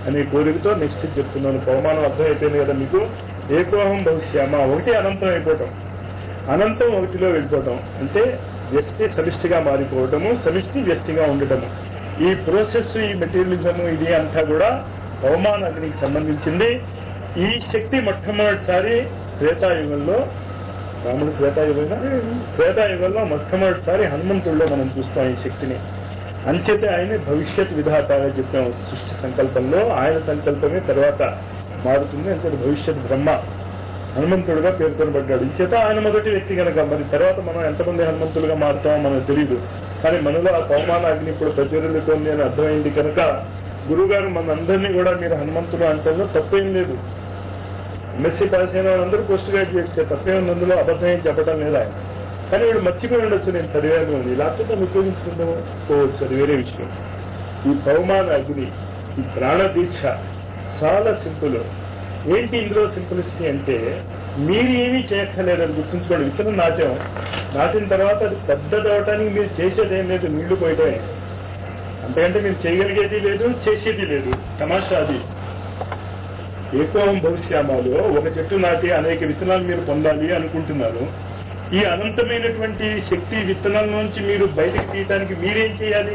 అనే కోరికతో నెక్స్ట్ చెప్తున్నాను పవమానం అర్థమైపోయింది కదా మీకు ఏకోహం భవిష్యమ ఒకటి అనంతం అయిపోవటం అనంతం ఒకటిలో వెళ్ళిపోవటం అంటే వ్యక్తి సమిష్టిగా మారిపోవటము సమిష్టి వ్యక్తిగా ఉండటము ఈ ప్రాసెస్ ఈ మెటీరియలిజము ఇది అంతా కూడా పవమాన అగ్నికి సంబంధించింది ఈ శక్తి మొట్టమొదటిసారి త్రేతాయుగంలో రాముడు త్రేతాయుగంగా త్రేతాయుగంలో మొట్టమొదటిసారి హనుమంతుడిలో మనం చూస్తాం ఈ శక్తిని అంచేతే ఆయన భవిష్యత్ విధాతగా చెప్పాం సృష్టి సంకల్పంలో ఆయన సంకల్పమే తర్వాత మారుతుంది అంటే భవిష్యత్ బ్రహ్మ హనుమంతుడుగా పేర్కొనబడ్డాడు ఇంచేత ఆయన మొదటి వ్యక్తి కనుక మరి తర్వాత మనం ఎంతమంది హనుమంతులుగా మారుతామో మనకు తెలియదు కానీ మనలో ఆ పవమాన అగ్ని ఇప్పుడు ప్రజ్వరులుతోంది అని అర్థమైంది కనుక గురుగారు మనందరినీ కూడా మీరు హనుమంతులు అంటే తప్పేం లేదు ఎంఎస్సీ పాస్ అయిన వాళ్ళందరూ పోస్ట్ గ్రాడ్యుయేట్స్ తప్పేం అందులో అబద్ధం ఏం చెప్పడం లేదు ఆయన కానీ వీడు మర్చిపోయి ఉండొచ్చు నేను చదివాను అని లేకపోతే ఉపయోగించుకుందాము పోవచ్చు అది వేరే విషయం ఈ పవమాన అగ్ని ఈ ప్రాణ దీక్ష చాలా సింపుల్ ఏంటి ఇందులో సింపులిసిటీ అంటే మీరు ఏమీ చేయక్కర్లేదని గుర్తుంచుకోండి విత్తనం నాటాం నాటిన తర్వాత అది పెద్దదవటానికి మీరు చేసేది ఏం లేదు నీళ్లు పోయటమే అంతకంటే మీరు చేయగలిగేది లేదు చేసేది లేదు తమాషా అది ఏకోవం భవిష్యామాలో ఒక చెట్టు నాటి అనేక విత్తనాలు మీరు పొందాలి అనుకుంటున్నారు ఈ అనంతమైనటువంటి శక్తి విత్తనాల నుంచి మీరు బయటకు తీయటానికి మీరేం చేయాలి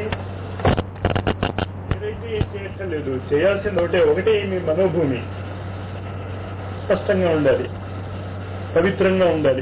మీరైతే ఏం చేయక్కర్లేదు చేయాల్సింది ఒకటే ఒకటే మీ మనోభూమి స్పష్టంగా ఉండాలి పవిత్రంగా ఉండాలి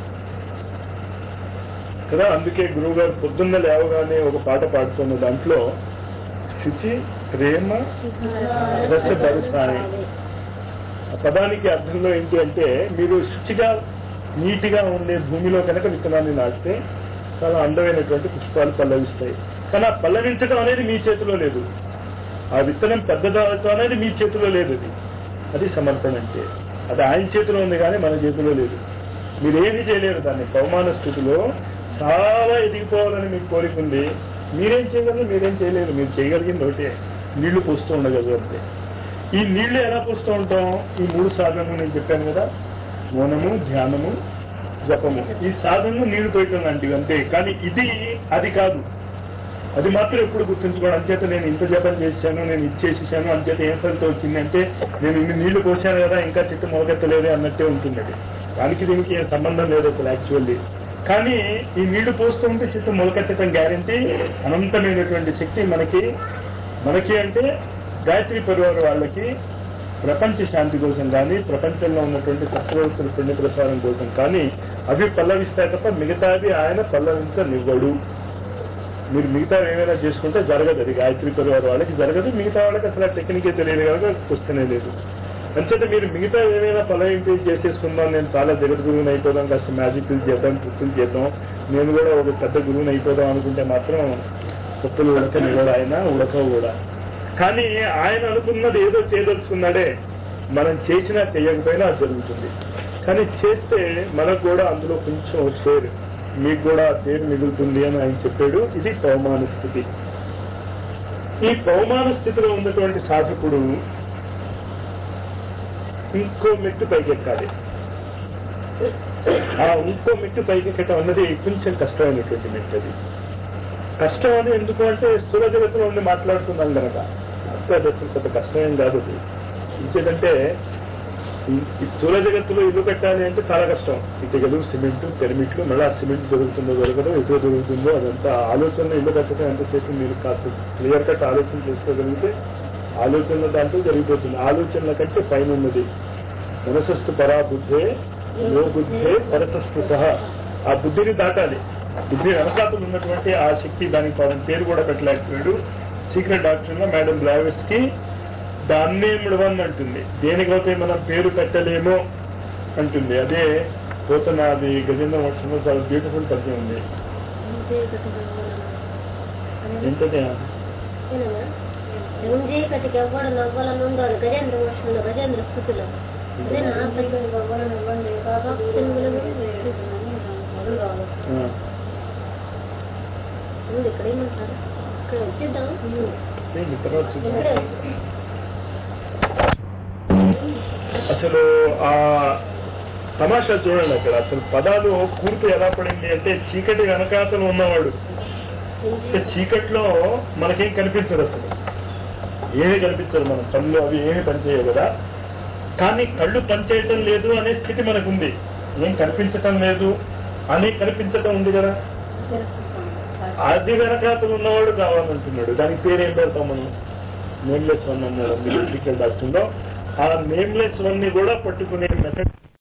కదా అందుకే గురువు గారు పొద్దున్న లేవగానే ఒక పాట పాడుతున్న దాంట్లో శుచి ప్రేమ రస దర్శాయి ఆ పదానికి అర్థంలో ఏంటి అంటే మీరు శుచిగా నీటిగా ఉండే భూమిలో కనుక విత్తనాన్ని నాటితే చాలా అందమైనటువంటి పుష్పాలు పల్లవిస్తాయి కానీ ఆ పల్లవించడం అనేది మీ చేతిలో లేదు ఆ విత్తనం పెద్దదవటం అనేది మీ చేతిలో లేదు అది అది సమర్పణ అంటే అది ఆయన చేతిలో ఉంది కానీ మన చేతిలో లేదు మీరేమి చేయలేరు దాన్ని పవమాన స్థితిలో చాలా ఎదిగిపోవాలని మీకు కోరిక ఉంది మీరేం చేయగలరు మీరేం చేయలేరు మీరు చేయగలిగింది ఒకటే నీళ్లు పోస్తూ ఉండగలరు అంతే ఈ నీళ్లు ఎలా పోస్తూ ఉంటాం ఈ మూడు సాధనలు నేను చెప్పాను కదా మౌనము ధ్యానము జపము ఈ సాధనలు నీళ్లు పోయటం లాంటివి అంతే కానీ ఇది అది కాదు అది మాత్రం ఎప్పుడు గుర్తుంచుకోవడం అంచేత నేను ఇంత జపం చేశాను నేను ఇచ్చేసేసాను అంచేత ఏం ఫలితం వచ్చింది అంటే నేను ఇన్ని నీళ్లు పోసాను కదా ఇంకా చెట్టు మొలకెత్తలేదు అన్నట్టే ఉంటుంది అది దానికి దీనికి ఏం సంబంధం లేదు అసలు యాక్చువల్లీ కానీ ఈ నీళ్లు పోస్తూ ఉంటే చెట్టు మొలకెత్తడం గ్యారంటీ అనంతమైనటువంటి శక్తి మనకి మనకి అంటే గాయత్రి పరివార వాళ్ళకి ప్రపంచ శాంతి కోసం కానీ ప్రపంచంలో ఉన్నటువంటి చక్రవర్తుల పుణ్య ప్రసారం కోసం కానీ అవి పల్లవిస్తాయి తప్ప మిగతాది ఆయన పల్లవించనివ్వడు మీరు మిగతా ఏమైనా చేసుకుంటే జరగదు అది గాయత్రి పరివార వాళ్ళకి జరగదు మిగతా వాళ్ళకి అసలు ఆ టెక్నికే తెలియదు కనుక క్వశ్చనే లేదు అంచేత మీరు మిగతా ఏమైనా పలవింపి చేసేసుకుందాం నేను చాలా జగద్గురువుని అయిపోదాం కాస్త మ్యాజిక్లు చేద్దాం ట్రిప్పులు చేద్దాం నేను కూడా ఒక పెద్ద గురువుని అయిపోదాం అనుకుంటే మాత్రం పప్పులు ఉడకని కూడా ఆయన ఉడకవు కూడా కానీ ఆయన అనుకున్నది ఏదో చేయదలుచుకున్నాడే మనం చేసినా చేయకపోయినా అది జరుగుతుంది కానీ చేస్తే మనకు కూడా అందులో కొంచెం షేర్ మీకు కూడా ఆ షేర్ మిగులుతుంది అని ఆయన చెప్పాడు ఇది పవమాన స్థితి ఈ పవమాన స్థితిలో ఉన్నటువంటి సాధకుడు ఇంకో మెట్టు పైకెక్కాలి ఆ ఇంకో మెట్టు పైకెక్కటం అన్నది కొంచెం కష్టమైనటువంటి మెట్టు అది కష్టం అని ఎందుకు అంటే స్థూల జగత్తులో ఉండి మాట్లాడుతున్నాం కనుక అంతే అది అసలు పెద్ద కష్టమేం కాదు అది ఇంకేదంటే ఈ స్థూల జగత్తులో ఇల్లు కట్టాలి అంటే చాలా కష్టం ఇటుకలు సిమెంట్ పిరమిట్లు మళ్ళీ ఆ సిమెంట్ దొరుకుతుందో దొరకదో ఎటువ దొరుకుతుందో అదంతా ఆలోచనలో ఇల్లు కట్టడం ఎంతసేపు మీరు కాస్త క్లియర్ కట్ ఆలోచన చేసుకోగలిగితే ఆలోచనల దాంట్లో జరిగిపోతుంది ఆలోచనల కంటే పైన ఉన్నది మనసస్తు పరా బుద్ధే యో బుద్ధే పరసస్తు సహా ఆ బుద్ధిని దాటాలి బుద్ధి వెనకాతలు ఉన్నటువంటి ఆ శక్తి దానికి పాపం పేరు కూడా పెట్టలేకపోయాడు సీక్రెట్ డాక్టర్ లో మేడం బ్లావెస్ కి దాన్నే ముడవన్ అంటుంది దేనికైతే మనం పేరు పెట్టలేమో అంటుంది అదే పోతున్న అది గజేంద్ర మోక్షంలో చాలా బ్యూటిఫుల్ పద్యం ఉంది ఏంటంటే రుంజీ కటికి ఎవ్వడు నవ్వాలనుందో అది గజేంద్ర మోక్షంలో గజేంద్ర స్థుతిలో అదే నా పద్యం ఆ, ఉంది ఇక్కడ ఏమంటారు ఇక్కడ వచ్చిద్దాం ఏంటి తర్వాత చూద్దాం. ఇక్కడే అసలు ఆ తమాషా చూడండి అక్కడ అసలు పదాలు కూర్పు ఎలా పడింది అంటే చీకటి వెనకాతలు ఉన్నవాడు అంటే చీకట్లో మనకేం కనిపించదు అసలు ఏమీ కనిపించదు మనం కళ్ళు అవి ఏమీ పనిచేయవు కదా కానీ కళ్ళు పనిచేయటం లేదు అనే స్థితి మనకు ఉంది ఏం కనిపించటం లేదు అని కనిపించటం ఉంది కదా అది వెనకాతలు ఉన్నవాడు కావాలంటున్నాడు దానికి పేరు ఏం పెడతాం మనం నేమ్లెస్ వన్ అన్నాడు మెడికల్ డాక్టర్లో ఆ నేమ్లెస్ వన్ ని కూడా పట్టుకునే మెథడ్